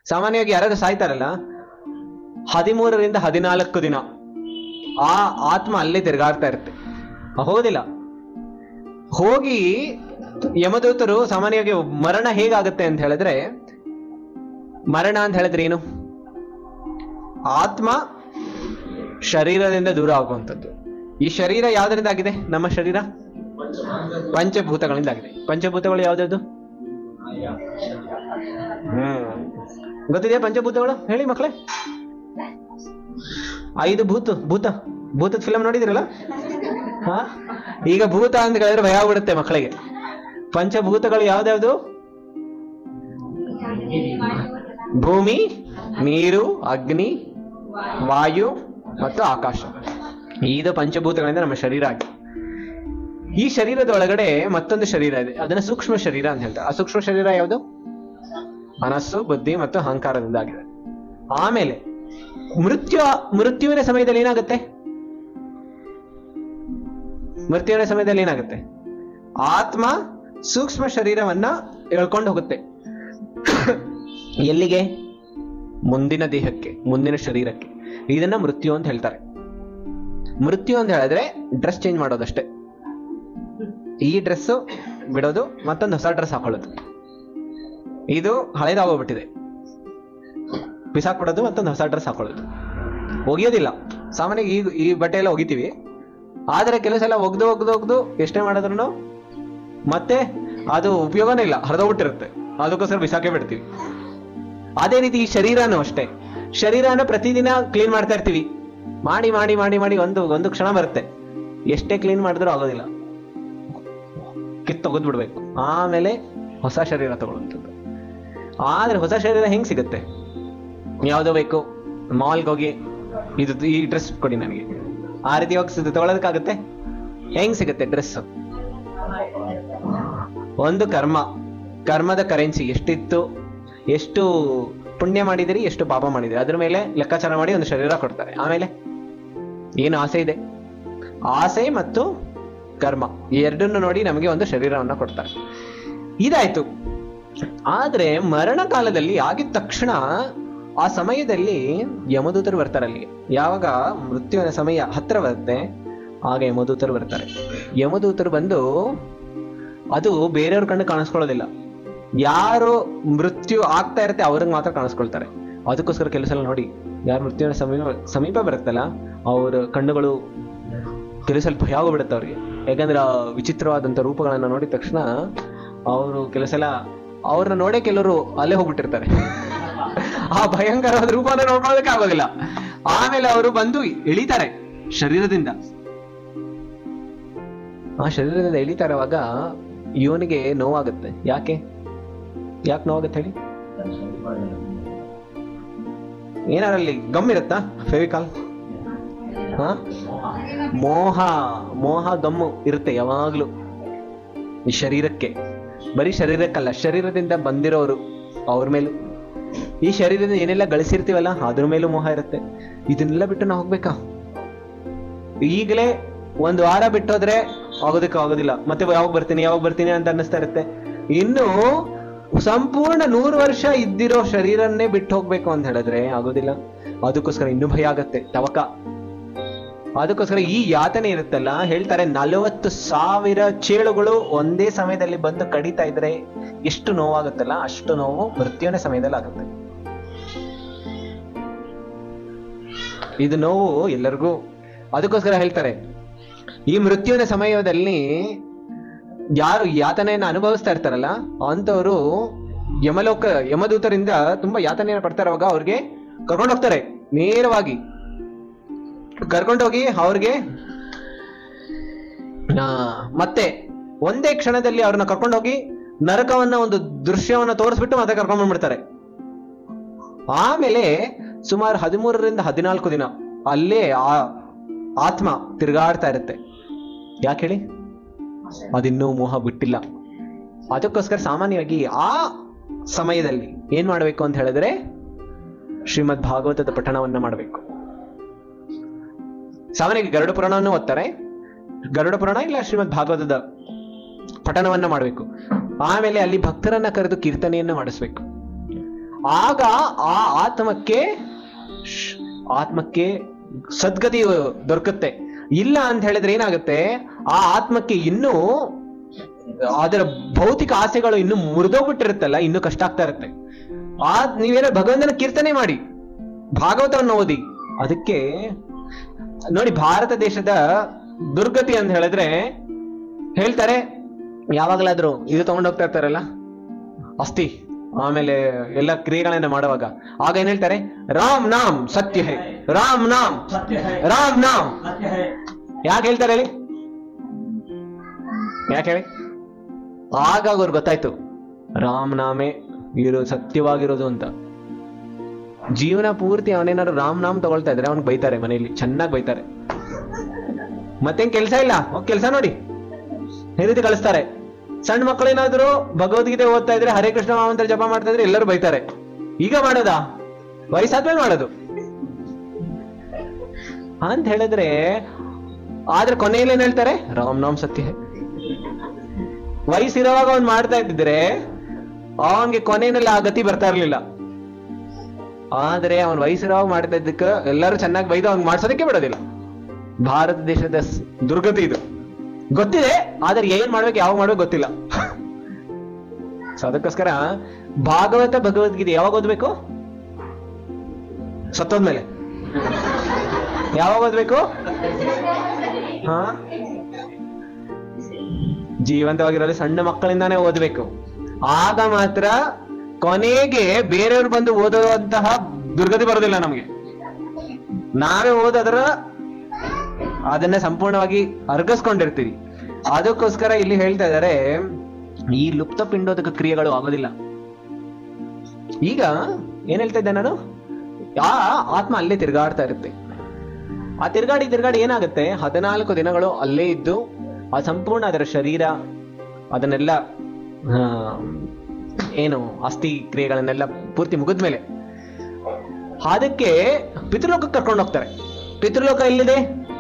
ಸಾಮಾನ್ಯವಾಗಿ ಯಾರಾದ್ರೂ ಸಾಯ್ತಾರಲ್ಲ ಹದಿಮೂರರಿಂದ ಹದಿನಾಲ್ಕು ದಿನ ಆ ಆತ್ಮ ಅಲ್ಲೇ ತಿರುಗಾಡ್ತಾ ಇರುತ್ತೆ ಹೋಗೋದಿಲ್ಲ ಹೋಗಿ ಯಮದೂತರು ಸಾಮಾನ್ಯವಾಗಿ ಮರಣ ಹೇಗಾಗುತ್ತೆ ಅಂತ ಹೇಳಿದ್ರೆ ಮರಣ ಅಂತ ಹೇಳಿದ್ರೆ ಏನು ಆತ್ಮ ಶರೀರದಿಂದ ದೂರ ಆಗುವಂಥದ್ದು ಈ ಶರೀರ ಯಾವ್ದರಿಂದ ಆಗಿದೆ ನಮ್ಮ ಶರೀರ ಪಂಚಭೂತಗಳಿಂದ ಆಗಿದೆ ಪಂಚಭೂತಗಳು ಯಾವ್ದು ಹ್ಮ್ ಗೊತ್ತಿದೆಯಾ ಪಂಚಭೂತಗಳು ಹೇಳಿ ಮಕ್ಕಳೇ ಐದು ಭೂತ ಭೂತ ಭೂತದ ಫಿಲಂ ನೋಡಿದಿರಲ್ಲ ಹಾ ಈಗ ಭೂತ ಅಂತ ಹೇಳಿದ್ರೆ ಭಯ ಆಗ್ಬಿಡುತ್ತೆ ಮಕ್ಕಳಿಗೆ ಪಂಚಭೂತಗಳು ಯಾವ್ದ್ಯಾವ್ದು ಭೂಮಿ ನೀರು ಅಗ್ನಿ ವಾಯು ಮತ್ತು ಆಕಾಶ ಇದು ಪಂಚಭೂತಗಳಿಂದ ನಮ್ಮ ಶರೀರ ಆಗಿದೆ ಈ ಶರೀರದ ಒಳಗಡೆ ಮತ್ತೊಂದು ಶರೀರ ಇದೆ ಅದನ್ನ ಸೂಕ್ಷ್ಮ ಶರೀರ ಅಂತ ಹೇಳ್ತಾರೆ ಆ ಸೂಕ್ಷ್ಮ ಶರೀರ ಯಾವುದು ಮನಸ್ಸು ಬುದ್ಧಿ ಮತ್ತು ಅಹಂಕಾರದಿಂದ ಆಗಿದೆ ಆಮೇಲೆ ಮೃತ್ಯು ಮೃತ್ಯುವಿನ ಸಮಯದಲ್ಲಿ ಏನಾಗುತ್ತೆ ಮೃತ್ಯುವಿನ ಸಮಯದಲ್ಲಿ ಏನಾಗುತ್ತೆ ಆತ್ಮ ಸೂಕ್ಷ್ಮ ಶರೀರವನ್ನ ಎಳ್ಕೊಂಡು ಹೋಗುತ್ತೆ ಎಲ್ಲಿಗೆ ಮುಂದಿನ ದೇಹಕ್ಕೆ ಮುಂದಿನ ಶರೀರಕ್ಕೆ ಇದನ್ನ ಮೃತ್ಯು ಅಂತ ಹೇಳ್ತಾರೆ ಮೃತ್ಯು ಅಂತ ಹೇಳಿದ್ರೆ ಡ್ರೆಸ್ ಚೇಂಜ್ ಮಾಡೋದಷ್ಟೇ ಈ ಡ್ರೆಸ್ ಬಿಡೋದು ಮತ್ತೊಂದು ಹೊಸ ಡ್ರೆಸ್ ಹಾಕೊಳ್ಳೋದು ಇದು ಹಳೇದಾಗೋಗ್ಬಿಟ್ಟಿದೆ ಬಿಸಾಕ್ಬಿಡೋದು ಮತ್ತೊಂದು ಹೊಸ ಡ್ರೆಸ್ ಹಾಕೊಳ್ಳೋದು ಒಗೆಯೋದಿಲ್ಲ ಸಾಮಾನ್ಯ ಈ ಈ ಬಟ್ಟೆ ಎಲ್ಲ ಒಗಿತೀವಿ ಆದರೆ ಕೆಲವು ಸಲ ಒಗ್ದು ಒಗ್ದು ಒಗ್ದು ಎಷ್ಟೇ ಮಾಡಿದ್ರು ಮತ್ತೆ ಅದು ಉಪಯೋಗನೇ ಇಲ್ಲ ಹರಿದೋಗ್ಬಿಟ್ಟಿರುತ್ತೆ ಅದಕ್ಕೋಸ್ಕರ ಬಿಸಾಕೇ ಬಿಡ್ತೀವಿ ಅದೇ ರೀತಿ ಈ ಶರೀರನೂ ಅಷ್ಟೇ ಶರೀರನ ಪ್ರತಿದಿನ ಕ್ಲೀನ್ ಮಾಡ್ತಾ ಇರ್ತೀವಿ ಮಾಡಿ ಮಾಡಿ ಮಾಡಿ ಮಾಡಿ ಒಂದು ಒಂದು ಕ್ಷಣ ಬರುತ್ತೆ ಎಷ್ಟೇ ಕ್ಲೀನ್ ಮಾಡಿದ್ರೂ ಆಗೋದಿಲ್ಲ ಕಿತ್ತು ತೆಗೆದು ಬಿಡ್ಬೇಕು ಆಮೇಲೆ ಹೊಸ ಶರೀರ ತಗೊಳ್ಳುವಂಥದ್ದು ಆದ್ರೆ ಹೊಸ ಶರೀರ ಹೆಂಗ್ ಸಿಗುತ್ತೆ ಯಾವ್ದೋ ಬೇಕು ಮಾಲ್ಗೆ ಹೋಗಿ ಇದು ಈ ಡ್ರೆಸ್ ಕೊಡಿ ನನಗೆ ಆ ರೀತಿ ಹೋಗಿ ತಗೊಳ್ಳೋದಕ್ಕಾಗುತ್ತೆ ಹೆಂಗ್ ಸಿಗುತ್ತೆ ಡ್ರೆಸ್ ಒಂದು ಕರ್ಮ ಕರ್ಮದ ಕರೆನ್ಸಿ ಎಷ್ಟಿತ್ತು ಎಷ್ಟು ಪುಣ್ಯ ಮಾಡಿದಿರಿ ಎಷ್ಟು ಪಾಪ ಮಾಡಿದಿರಿ ಅದ್ರ ಮೇಲೆ ಲೆಕ್ಕಾಚಾರ ಮಾಡಿ ಒಂದು ಶರೀರ ಕೊಡ್ತಾರೆ ಆಮೇಲೆ ಏನು ಆಸೆ ಇದೆ ಆಸೆ ಮತ್ತು ಕರ್ಮ ಈ ಎರಡನ್ನು ನೋಡಿ ನಮಗೆ ಒಂದು ಶರೀರವನ್ನ ಕೊಡ್ತಾರೆ ಇದಾಯ್ತು ಆದ್ರೆ ಮರಣ ಕಾಲದಲ್ಲಿ ಆಗಿದ ತಕ್ಷಣ ಆ ಸಮಯದಲ್ಲಿ ಯಮದೂತರು ಬರ್ತಾರೆ ಅಲ್ಲಿ ಯಾವಾಗ ಮೃತ್ಯುವಿನ ಸಮಯ ಹತ್ರ ಬರುತ್ತೆ ಆಗ ಯಮದೂತರು ಬರ್ತಾರೆ ಯಮದೂತರು ಬಂದು ಅದು ಬೇರೆಯವ್ರ ಕಣ್ಣು ಕಾಣಿಸ್ಕೊಳ್ಳೋದಿಲ್ಲ ಯಾರು ಮೃತ್ಯು ಆಗ್ತಾ ಇರುತ್ತೆ ಅವ್ರಿಗೆ ಮಾತ್ರ ಕಾಣಿಸ್ಕೊಳ್ತಾರೆ ಅದಕ್ಕೋಸ್ಕರ ಕೆಲವು ಸಲ ನೋಡಿ ಯಾರು ಮೃತ್ಯುವಿನ ಸಮೀಪ ಸಮೀಪ ಬರುತ್ತಲ್ಲ ಅವ್ರ ಕಣ್ಣುಗಳು ಕೆಲವು ಸಲ ಭಯ ಆಗೋಗ್ಬಿಡುತ್ತೆ ಅವ್ರಿಗೆ ಯಾಕಂದ್ರೆ ಆ ವಿಚಿತ್ರವಾದಂಥ ರೂಪಗಳನ್ನ ನೋಡಿದ ತಕ್ಷಣ ಅವರು ಕೆಲವು ಸಲ ಅವ್ರನ್ನ ನೋಡೇ ಕೆಲವರು ಅಲ್ಲೇ ಹೋಗ್ಬಿಟ್ಟಿರ್ತಾರೆ ಆ ಭಯಂಕರವಾದ ರೂಪನ ನೋಡ್ಕೊಳ್ಳೋದಕ್ಕೆ ಆಗೋದಿಲ್ಲ ಆಮೇಲೆ ಅವರು ಬಂದು ಇಳಿತಾರೆ ಶರೀರದಿಂದ ಆ ಶರೀರದಿಂದ ಇಳಿತಾರವಾಗ ಇವನಿಗೆ ನೋವಾಗುತ್ತೆ ಯಾಕೆ ಯಾಕೆ ನೋವಾಗುತ್ತೆ ಹೇಳಿ ಏನಾರಲ್ಲಿ ಗಮ್ ಇರುತ್ತಾ ಫೆವಿಕಾಲ್ ಹಾ ಮೋಹ ಮೋಹ ಗಮ್ಮು ಇರುತ್ತೆ ಯಾವಾಗ್ಲೂ ಈ ಶರೀರಕ್ಕೆ ಬರೀ ಶರೀರಕ್ಕಲ್ಲ ಶರೀರದಿಂದ ಬಂದಿರೋರು ಅವ್ರ ಮೇಲೂ ಈ ಶರೀರದಿಂದ ಏನೆಲ್ಲ ಗಳಿಸಿರ್ತೀವಲ್ಲ ಅದ್ರ ಮೇಲೂ ಮೋಹ ಇರುತ್ತೆ ಇದನ್ನೆಲ್ಲ ಬಿಟ್ಟು ನಾವು ಹೋಗ್ಬೇಕಾ ಈಗಲೇ ಒಂದು ವಾರ ಬಿಟ್ಟೋದ್ರೆ ಆಗೋದಕ್ಕೆ ಆಗೋದಿಲ್ಲ ಮತ್ತೆ ಯಾವಾಗ ಬರ್ತೀನಿ ಯಾವಾಗ ಬರ್ತೀನಿ ಅಂತ ಅನ್ನಿಸ್ತಾ ಇರುತ್ತೆ ಇನ್ನು ಸಂಪೂರ್ಣ ನೂರು ವರ್ಷ ಇದ್ದಿರೋ ಶರೀರನ್ನೇ ಬಿಟ್ಟು ಹೋಗ್ಬೇಕು ಅಂತ ಹೇಳಿದ್ರೆ ಆಗೋದಿಲ್ಲ ಅದಕ್ಕೋಸ್ಕರ ಇನ್ನೂ ಭಯ ಆಗತ್ತೆ ತವಕ ಅದಕ್ಕೋಸ್ಕರ ಈ ಯಾತನೆ ಇರುತ್ತಲ್ಲ ಹೇಳ್ತಾರೆ ನಲವತ್ತು ಸಾವಿರ ಚೇಳುಗಳು ಒಂದೇ ಸಮಯದಲ್ಲಿ ಬಂದು ಕಡಿತಾ ಇದ್ರೆ ಎಷ್ಟು ನೋವಾಗುತ್ತಲ್ಲ ಅಷ್ಟು ನೋವು ಮೃತ್ಯುವಿನ ಸಮಯದಲ್ಲಿ ಆಗುತ್ತೆ ಇದು ನೋವು ಎಲ್ಲರಿಗೂ ಅದಕ್ಕೋಸ್ಕರ ಹೇಳ್ತಾರೆ ಈ ಮೃತ್ಯುವಿನ ಸಮಯದಲ್ಲಿ ಯಾರು ಯಾತನೆಯನ್ನು ಅನುಭವಿಸ್ತಾ ಇರ್ತಾರಲ್ಲ ಅಂತವರು ಯಮಲೋಕ ಯಮದೂತರಿಂದ ತುಂಬಾ ಯಾತನೆಯನ್ನು ಪಡ್ತಾರೆ ಅವಾಗ ಅವ್ರಿಗೆ ಕರ್ಕೊಂಡು ಹೋಗ್ತಾರೆ ನೇರವಾಗಿ ಕರ್ಕೊಂಡೋಗಿ ಅವ್ರಿಗೆ ಆ, ಮತ್ತೆ ಒಂದೇ ಕ್ಷಣದಲ್ಲಿ ಅವ್ರನ್ನ ಕರ್ಕೊಂಡೋಗಿ ನರಕವನ್ನ ಒಂದು ದೃಶ್ಯವನ್ನ ತೋರಿಸ್ಬಿಟ್ಟು ಮತ್ತೆ ಕರ್ಕೊಂಡ್ ಬಂದ್ಬಿಡ್ತಾರೆ ಆಮೇಲೆ ಸುಮಾರು ಹದಿಮೂರರಿಂದ ಹದಿನಾಲ್ಕು ದಿನ ಅಲ್ಲೇ ಆ ಆತ್ಮ ತಿರುಗಾಡ್ತಾ ಇರುತ್ತೆ ಯಾಕೆ ಹೇಳಿ ಅದಿನ್ನೂ ಮೋಹ ಬಿಟ್ಟಿಲ್ಲ ಅದಕ್ಕೋಸ್ಕರ ಸಾಮಾನ್ಯವಾಗಿ ಆ ಸಮಯದಲ್ಲಿ ಏನ್ ಮಾಡಬೇಕು ಅಂತ ಹೇಳಿದ್ರೆ ಶ್ರೀಮದ್ ಭಾಗವತದ ಪಠಣವನ್ನ ಮಾಡಬೇಕು ಸಾಮಾನ್ಯವಾಗಿ ಗರುಡ ಪುರಾಣವನ್ನು ಓದ್ತಾರೆ ಗರುಡ ಪುರಾಣ ಇಲ್ಲ ಶ್ರೀಮದ್ ಭಾಗವತದ ಪಠಣವನ್ನ ಮಾಡಬೇಕು ಆಮೇಲೆ ಅಲ್ಲಿ ಭಕ್ತರನ್ನ ಕರೆದು ಕೀರ್ತನೆಯನ್ನ ಮಾಡಿಸ್ಬೇಕು ಆಗ ಆ ಆತ್ಮಕ್ಕೆ ಶ್- ಆತ್ಮಕ್ಕೆ ಸದ್ಗತಿ ದೊರಕುತ್ತೆ ಇಲ್ಲ ಅಂತ ಹೇಳಿದ್ರೆ ಏನಾಗುತ್ತೆ ಆ ಆತ್ಮಕ್ಕೆ ಇನ್ನೂ ಅದರ ಭೌತಿಕ ಆಸೆಗಳು ಇನ್ನು ಮುರಿದೋಗ್ಬಿಟ್ಟಿರುತ್ತಲ್ಲ ಇನ್ನು ಕಷ್ಟ ಆಗ್ತಾ ಇರುತ್ತೆ ಆ ನೀವೇನೋ ಭಗವಂತನ ಕೀರ್ತನೆ ಮಾಡಿ ಭಾಗವತವನ್ನು ಓದಿ ಅದಕ್ಕೆ ನೋಡಿ ಭಾರತ ದೇಶದ ದುರ್ಗತಿ ಅಂತ ಹೇಳಿದ್ರೆ ಹೇಳ್ತಾರೆ ಯಾವಾಗಲಾದ್ರೂ ಇದು ತಗೊಂಡು ಹೋಗ್ತಾ ಇರ್ತಾರಲ್ಲ ಅಸ್ಥಿ ಆಮೇಲೆ ಎಲ್ಲ ಕ್ರಿಯೆಗಳನ್ನ ಮಾಡುವಾಗ ಆಗ ಏನ್ ಹೇಳ್ತಾರೆ ರಾಮ್ ನಾಮ್ ಸತ್ಯ ಹೇ ರಾಮ್ ನಾಮ್ सत्य है ರಾಮ್ ನಾಮ್ सत्य है ಯಾಕೆ ಹೇಳ್ತಾರೆ ಹೇಳಿ ಯಾಕೆ ಹೇಳಿ ಆಗ ಅವ್ರಿಗೆ ಗೊತ್ತಾಯ್ತು ರಾಮ್ ನಾಮೇ ಇರೋ ಸತ್ಯವಾಗಿರೋದು ಅಂತ ಜೀವನ ಪೂರ್ತಿ ಅವನೇನಾದ್ರು ರಾಮ್ ನಾಮ್ ತಗೊಳ್ತಾ ಇದ್ರೆ ಅವ್ನಿಗೆ ಬೈತಾರೆ ಮನೆಯಲ್ಲಿ ಚೆನ್ನಾಗಿ ಬೈತಾರೆ ಮತ್ತೇನ್ ಕೆಲಸ ಇಲ್ಲ ಹೋಗ್ ಕೆಲಸ ನೋಡಿ ಈ ರೀತಿ ಕಳಿಸ್ತಾರೆ ಸಣ್ಣ ಮಕ್ಕಳೇನಾದ್ರು ಭಗವದ್ಗೀತೆ ಓದ್ತಾ ಇದ್ರೆ ಹರೇ ಕೃಷ್ಣ ಮಹಾಮಂತ್ರ ಜಪ ಮಾಡ್ತಾ ಇದ್ರೆ ಎಲ್ಲರೂ ಬೈತಾರೆ ಈಗ ಮಾಡೋದಾ ವಯಸ್ಸಾದ್ಮೇಲೆ ಮಾಡೋದು ಅಂತ ಹೇಳಿದ್ರೆ ಆದ್ರೆ ಕೊನೆಯಲ್ಲಿ ಏನ್ ಹೇಳ್ತಾರೆ ರಾಮ್ ನಾಮ್ ಸತ್ಯ ಹೇ. ವಯಸ್ಸಿರುವಾಗ ಅವ್ನ್ ಮಾಡ್ತಾ ಇದ್ದಿದ್ರೆ ಅವನ್ಗೆ ಕೊನೆಯಲ್ಲಿ ಆ ಗತಿ ಬರ್ತಾ ಇರ್ಲಿಲ್ಲ ಆದ್ರೆ ಅವನ್ ವಯಸ್ಸಿರುವಾಗ ಮಾಡ್ತಾ ಇದ್ದಕ್ಕ ಎಲ್ಲರೂ ಚೆನ್ನಾಗಿ ಬೈದು ಅವ್ನ್ ಮಾಡ್ಸೋದಕ್ಕೆ ಬಿಡೋದಿಲ್ಲ ಭಾರತ ದೇಶದ ಸ್- ದುರ್ಗತಿ ಇದು ಗೊತ್ತಿದೆ ಆದ್ರೆ ಏನ್ ಮಾಡ್ಬೇಕು ಯಾವಾಗ ಮಾಡ್ಬೇಕು ಗೊತ್ತಿಲ್ಲ ಸೊ ಅದಕ್ಕೋಸ್ಕರ ಭಾಗವತ ಭಗವದ್ಗೀತೆ ಯಾವಾಗ ಓದ್ಬೇಕು ಸತ್ತೋದ್ಮೇಲೆ ಯಾವಾಗ ಓದ್ಬೇಕು ಹಾ ಜೀವಂತವಾಗಿರೋದು ಸಣ್ಣ ಮಕ್ಕಳಿಂದಾನೇ ಓದ್ಬೇಕು ಆಗ ಮಾತ್ರ ಕೊನೆಗೆ ಬೇರೆಯವ್ರು ಬಂದು ಓದುವಂತಹ ದುರ್ಗತಿ ಬರೋದಿಲ್ಲ ನಮಗೆ ನಾವೇ ಓದೋದ್ರ ಅದನ್ನ ಸಂಪೂರ್ಣವಾಗಿ ಅರ್ಗಿಸ್ಕೊಂಡಿರ್ತೀವಿ ಅದಕ್ಕೋಸ್ಕರ ಇಲ್ಲಿ ಹೇಳ್ತಾ ಇದ್ದಾರೆ ಈ ಲುಪ್ತ ಪಿಂಡೋದಕ ಕ್ರಿಯೆಗಳು ಆಗೋದಿಲ್ಲ ಈಗ ಏನ್ ಹೇಳ್ತಾ ಇದ್ದೆ ನಾನು ಆ ಆತ್ಮ ಅಲ್ಲೇ ತಿರುಗಾಡ್ತಾ ಇರುತ್ತೆ ಆ ತಿರುಗಾಡಿ ತಿರುಗಾಡಿ ಏನಾಗುತ್ತೆ ಹದಿನಾಲ್ಕು ದಿನಗಳು ಅಲ್ಲೇ ಇದ್ದು ಆ ಸಂಪೂರ್ಣ ಅದರ ಶರೀರ ಅದನ್ನೆಲ್ಲ ಆ, ಏನು ಅಸ್ಥಿ ಕ್ರಿಯೆಗಳನ್ನೆಲ್ಲ ಪೂರ್ತಿ ಮುಗಿದ್ಮೇಲೆ ಅದಕ್ಕೆ ಪಿತೃಲೋಕಕ್ಕೆ ಕರ್ಕೊಂಡು ಹೋಗ್ತಾರೆ ಪಿತೃಲೋಕ ಎಲ್ಲಿದೆ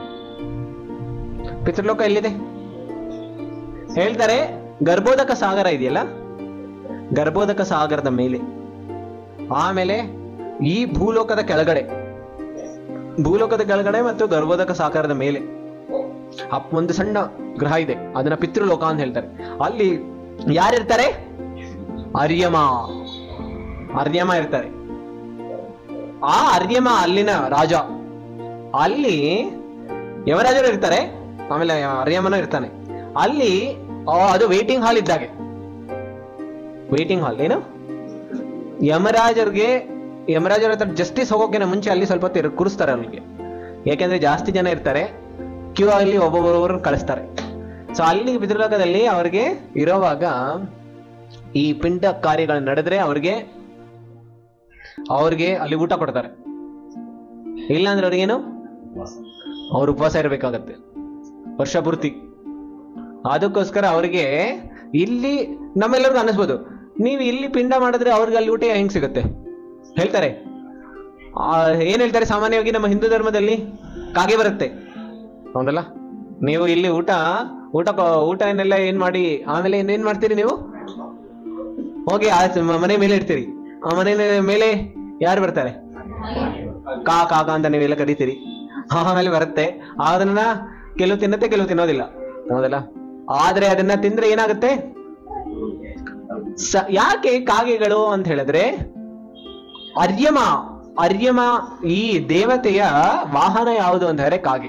ಪಿತೃಲೋಕ ಎಲ್ಲಿದೆ ಹೇಳ್ತಾರೆ ಗರ್ಭೋದಕ ಸಾಗರ ಇದೆಯಲ್ಲ ಗರ್ಭೋದಕ ಸಾಗರದ ಮೇಲೆ ಆಮೇಲೆ ಈ ಭೂಲೋಕದ ಕೆಳಗಡೆ ಭೂಲೋಕದ ಕೆಳಗಡೆ ಮತ್ತು ಗರ್ಭೋದಕ ಸಾಗರದ ಮೇಲೆ ಅಪ್ ಒಂದು ಸಣ್ಣ ಗ್ರಹ ಇದೆ ಅದನ್ನ ಪಿತೃಲೋಕ ಅಂತ ಹೇಳ್ತಾರೆ ಅಲ್ಲಿ ಯಾರಿರ್ತಾರೆ ಅರ್ಯಮ ಅರ್ಯಮ ಇರ್ತಾರೆ ಆ ಅರ್ಯಮ ಅಲ್ಲಿನ ರಾಜ ಅಲ್ಲಿ ಯವರಾಜರು ಇರ್ತಾರೆ ಆಮೇಲೆ ಅರ್ಯಮನ ಇರ್ತಾನೆ ಅಲ್ಲಿ ಆ, ಅದು ವೇಟಿಂಗ್ ಹಾಲ್ ಇದ್ದಾಗೆ ವೇಟಿಂಗ್ ಹಾಲ್ ಏನು ಯಮರಾಜರಿಗೆ ಯಮರಾಜರ ಹತ್ರ ಜಸ್ಟಿಸ್ ಹೋಗೋಕ್ಕಿಂತ ಮುಂಚೆ ಅಲ್ಲಿ ಸ್ವಲ್ಪ ಹೊತ್ತು ಇರು- ಕೂರಿಸ್ತಾರೆ ಅಲ್ಲಿಗೆ ಯಾಕೆಂದ್ರೆ ಜಾಸ್ತಿ ಜನ ಇರ್ತಾರೆ ಕ್ಯೂ ಅಲ್ಲಿ ಒಬ್ಬೊಬ್ಬರೊಬ್ಬರು ಕಳಿಸ್ತಾರೆ ಸೊ ಅಲ್ಲಿ ಪಿತೃಲೋಕದಲ್ಲಿ ಅವ್ರಿಗೆ ಇರೋವಾಗ ಈ ಪಿಂಡ ಕಾರ್ಯಗಳು ನಡೆದ್ರೆ ಅವ್ರಿಗೆ ಅವ್ರಿಗೆ ಅಲ್ಲಿ ಊಟ ಕೊಡ್ತಾರೆ ಇಲ್ಲಾಂದ್ರೆ ಅವ್ರಿಗೇನು ಅವ್ರು ಉಪವಾಸ ಇರಬೇಕಾಗತ್ತೆ ವರ್ಷ ಪೂರ್ತಿ ಅದಕ್ಕೋಸ್ಕರ ಅವ್ರಿಗೆ ಇಲ್ಲಿ ನಮ್ಮೆಲ್ಲರಿಗೂ ಅನಿಸ್ಬೋದು ನೀವು ಇಲ್ಲಿ ಪಿಂಡ ಮಾಡಿದ್ರೆ ಅವ್ರಿಗೆ ಅಲ್ಲಿ ಊಟ ಹೆಂಗ್ ಸಿಗುತ್ತೆ ಹೇಳ್ತಾರೆ ಆ, ಏನ್ ಹೇಳ್ತಾರೆ ಸಾಮಾನ್ಯವಾಗಿ ನಮ್ಮ ಹಿಂದೂ ಧರ್ಮದಲ್ಲಿ ಕಾಗೆ ಬರುತ್ತೆ ಹೌದಲ್ಲ ನೀವು ಇಲ್ಲಿ ಊಟ ಊಟ ಕ- ಊಟ ಏನೆಲ್ಲ ಏನ್ ಮಾಡಿ ಆಮೇಲೆ ಏನ್ ಮಾಡ್ತೀರಿ ನೀವು ಹೋಗಿ ಆ ಸ- ಮನೆ ಮೇಲೆ ಇಡ್ತೀರಿ ಆ ಮನೆ ಮೇಲೆ ಯಾರು ಬರ್ತಾರೆ ಕಾ ಕಾಕ ಅಂತ ನೀವೆಲ್ಲ ಕರಿತೀರಿ ಆಮೇಲೆ ಬರುತ್ತೆ ಅದನ್ನ ಕೆಲವು ತಿನ್ನತ್ತೆ ಕೆಲವು ತಿನ್ನೋದಿಲ್ಲ ಹೌದಲ್ಲ ಆದ್ರೆ ಅದನ್ನ ತಿಂದ್ರೆ ಏನಾಗುತ್ತೆ ಸ- ಯಾಕೆ ಕಾಗೆಗಳು ಅಂತ ಹೇಳಿದ್ರೆ ಅರ್ಯಮ ಅರ್ಯಮ ಈ ದೇವತೆಯ ವಾಹನ ಯಾವುದು ಅಂತ ಹೇಳಿದ್ರೆ ಕಾಗೆ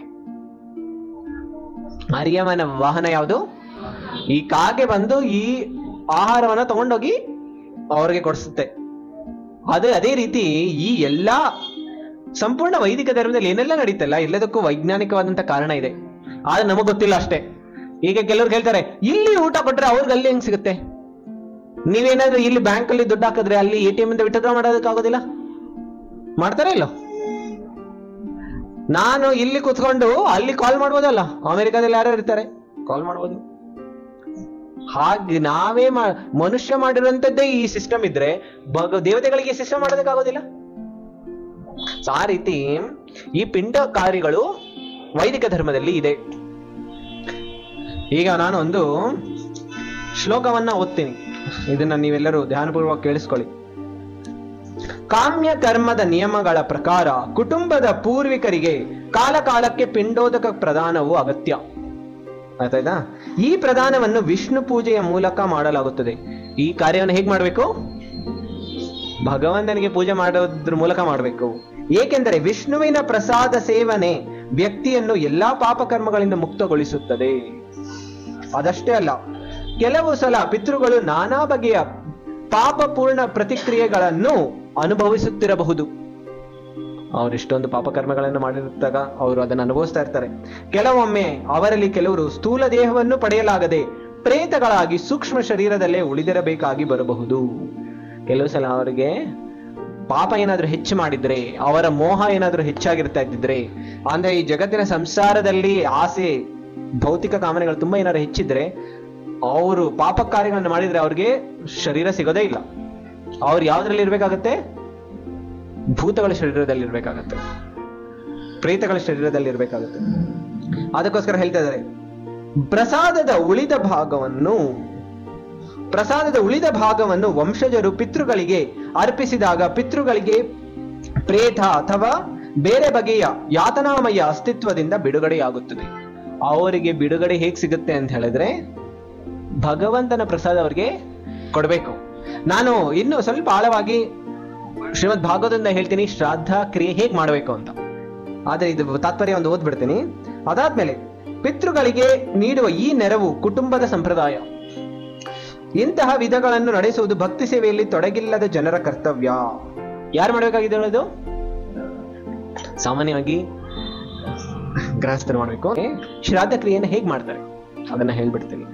ಅರ್ಯಮನ ವಾಹನ ಯಾವುದು ಈ ಕಾಗೆ ಬಂದು ಈ ಆಹಾರವನ್ನ ತಗೊಂಡೋಗಿ ಅವ್ರಿಗೆ ಕೊಡಿಸುತ್ತೆ ಅದೇ ಅದೇ ರೀತಿ ಈ ಎಲ್ಲಾ ಸಂಪೂರ್ಣ ವೈದಿಕ ಧರ್ಮದಲ್ಲಿ ಏನೆಲ್ಲ ನಡೀತಲ್ಲ ಎಲ್ಲದಕ್ಕೂ ವೈಜ್ಞಾನಿಕವಾದಂತ ಕಾರಣ ಇದೆ ಆದ್ರೆ ನಮಗ್ ಗೊತ್ತಿಲ್ಲ ಅಷ್ಟೇ ಈಗ ಕೆಲವ್ರು ಹೇಳ್ತಾರೆ ಇಲ್ಲಿ ಊಟ ಕೊಟ್ರೆ ಅವ್ರಿಗೆ ಅಲ್ಲಿ ಹೆಂಗ್ ಸಿಗುತ್ತೆ ನೀವೇನಾದ್ರೂ ಇಲ್ಲಿ ಬ್ಯಾಂಕ್ ಅಲ್ಲಿ ದುಡ್ಡು ಹಾಕಿದ್ರೆ ಅಲ್ಲಿ ಎ ಟಿ ಎಂ ಇಂದ ವಿತ್ಡ್ರಾ ಮಾಡೋದಕ್ಕಾಗೋದಿಲ್ಲ ಮಾಡ್ತಾರ ಇಲ್ಲ ನಾನು ಇಲ್ಲಿ ಕೂತ್ಕೊಂಡು ಅಲ್ಲಿ ಕಾಲ್ ಮಾಡ್ಬೋದಲ್ಲ ಅಮೆರಿಕಾದಲ್ಲಿ ಯಾರು ಇರ್ತಾರೆ ಕಾಲ್ ಮಾಡ್ಬೋದು ಹಾಗೆ ನಾವೇ ಮಾ- ಮನುಷ್ಯ ಮಾಡಿರುವಂತದ್ದೇ ಈ ಸಿಸ್ಟಮ್ ಇದ್ರೆ ಭಗ ದೇವತೆಗಳಿಗೆ ಸಿಸ್ಟಮ್ ಮಾಡೋದಕ್ಕಾಗೋದಿಲ್ಲ ಸೊ ಆ ರೀತಿ ಈ ಪಿಂಡ ಕಾರ್ಯಗಳು ವೈದಿಕ ಧರ್ಮದಲ್ಲಿ ಇದೆ ಈಗ ನಾನು ಒಂದು ಶ್ಲೋಕವನ್ನ ಓದ್ತೀನಿ ಇದನ್ನ ನೀವೆಲ್ಲರೂ ಧ್ಯಾನಪೂರ್ವಕ ಕೇಳಿಸ್ಕೊಳ್ಳಿ ಕಾಮ್ಯ ಕರ್ಮದ ನಿಯಮಗಳ ಪ್ರಕಾರ ಕುಟುಂಬದ ಪೂರ್ವಿಕರಿಗೆ ಕಾಲ ಕಾಲಕ್ಕೆ ಪಿಂಡೋದಕ ಪ್ರದಾನವು ಅಗತ್ಯ ಆಯ್ತಾಯ್ತಾ ಈ ಪ್ರದಾನವನ್ನು ವಿಷ್ಣು ಪೂಜೆಯ ಮೂಲಕ ಮಾಡಲಾಗುತ್ತದೆ ಈ ಕಾರ್ಯವನ್ನು ಹೇಗೆ ಮಾಡಬೇಕು ಭಗವಂತನಿಗೆ ಪೂಜೆ ಮಾಡೋದ್ರ ಮೂಲಕ ಮಾಡಬೇಕು ಏಕೆಂದರೆ ವಿಷ್ಣುವಿನ ಪ್ರಸಾದ ಸೇವನೆ ವ್ಯಕ್ತಿಯನ್ನು ಎಲ್ಲಾ ಪಾಪಕರ್ಮಗಳಿಂದ ಮುಕ್ತಗೊಳಿಸುತ್ತದೆ ಅದಷ್ಟೇ ಅಲ್ಲ ಕೆಲವು ಸಲ ಪಿತೃಗಳು ನಾನಾ ಬಗೆಯ ಪಾಪಪೂರ್ಣ ಪ್ರತಿಕ್ರಿಯೆಗಳನ್ನು ಅನುಭವಿಸುತ್ತಿರಬಹುದು ಅವ್ರು ಇಷ್ಟೊಂದು ಪಾಪಕರ್ಮಗಳನ್ನು ಮಾಡಿರುತ್ತಾಗ ಅವರು ಅದನ್ನು ಅನುಭವಿಸ್ತಾ ಇರ್ತಾರೆ ಕೆಲವೊಮ್ಮೆ ಅವರಲ್ಲಿ ಕೆಲವರು ಸ್ಥೂಲ ದೇಹವನ್ನು ಪಡೆಯಲಾಗದೆ ಪ್ರೇತಗಳಾಗಿ ಸೂಕ್ಷ್ಮ ಶರೀರದಲ್ಲೇ ಉಳಿದಿರಬೇಕಾಗಿ ಬರಬಹುದು ಕೆಲವು ಸಲ ಅವರಿಗೆ ಪಾಪ ಏನಾದ್ರೂ ಹೆಚ್ಚು ಮಾಡಿದ್ರೆ ಅವರ ಮೋಹ ಏನಾದ್ರೂ ಹೆಚ್ಚಾಗಿರ್ತಾ ಇದ್ದಿದ್ರೆ ಅಂದ್ರೆ ಈ ಜಗತ್ತಿನ ಸಂಸಾರದಲ್ಲಿ ಆಸೆ ಭೌತಿಕ ಕಾಮನೆಗಳು ತುಂಬಾ ಏನಾದ್ರು ಹೆಚ್ಚಿದ್ರೆ ಅವರು ಪಾಪ ಕಾರ್ಯಗಳನ್ನು ಮಾಡಿದ್ರೆ ಅವ್ರಿಗೆ ಶರೀರ ಸಿಗೋದೇ ಇಲ್ಲ ಅವ್ರು ಯಾವ್ದ್ರಲ್ಲಿ ಇರ್ಬೇಕಾಗತ್ತೆ ಭೂತಗಳ ಶರೀರದಲ್ಲಿ ಇರ್ಬೇಕಾಗತ್ತೆ ಪ್ರೇತಗಳ ಶರೀರದಲ್ಲಿ ಇರ್ಬೇಕಾಗತ್ತೆ ಅದಕ್ಕೋಸ್ಕರ ಹೇಳ್ತಾ ಇದ್ದಾರೆ ಪ್ರಸಾದದ ಉಳಿದ ಭಾಗವನ್ನು ಪ್ರಸಾದದ ಉಳಿದ ಭಾಗವನ್ನು ವಂಶಜರು ಪಿತೃಗಳಿಗೆ ಅರ್ಪಿಸಿದಾಗ ಪಿತೃಗಳಿಗೆ ಪ್ರೇತ ಅಥವಾ ಬೇರೆ ಬಗೆಯ ಯಾತನಾಮಯ ಅಸ್ತಿತ್ವದಿಂದ ಬಿಡುಗಡೆಯಾಗುತ್ತದೆ ಅವರಿಗೆ ಬಿಡುಗಡೆ ಹೇಗ್ ಸಿಗುತ್ತೆ ಅಂತ ಹೇಳಿದ್ರೆ ಭಗವಂತನ ಪ್ರಸಾದ ಅವರಿಗೆ ಕೊಡಬೇಕು ನಾನು ಇನ್ನು ಸ್ವಲ್ಪ ಆಳವಾಗಿ ಶ್ರೀಮದ್ ಭಾಗವತದಿಂದ ಹೇಳ್ತೀನಿ ಶ್ರಾದ್ದ ಕ್ರಿಯೆ ಹೇಗ್ ಮಾಡಬೇಕು ಅಂತ ಆದ್ರೆ ಇದು ತಾತ್ಪರ್ಯ ಒಂದು ಓದ್ಬಿಡ್ತೀನಿ ಅದಾದ್ಮೇಲೆ ಪಿತೃಗಳಿಗೆ ನೀಡುವ ಈ ನೆರವು ಕುಟುಂಬದ ಸಂಪ್ರದಾಯ ಇಂತಹ ವಿಧಗಳನ್ನು ನಡೆಸುವುದು ಭಕ್ತಿ ಸೇವೆಯಲ್ಲಿ ತೊಡಗಿಲ್ಲದ ಜನರ ಕರ್ತವ್ಯ ಯಾರು ಮಾಡಬೇಕಾಗಿದೆ ಹೇಳೋದು ಸಾಮಾನ್ಯವಾಗಿ ಗೃಹಸ್ಥರು ಮಾಡಬೇಕು ಶ್ರಾದ್ದ ಕ್ರಿಯೆಯನ್ನು ಹೇಗ್ ಮಾಡ್ತಾರೆ ಅದನ್ನ ಹೇಳ್ಬಿಡ್ತೀನಿ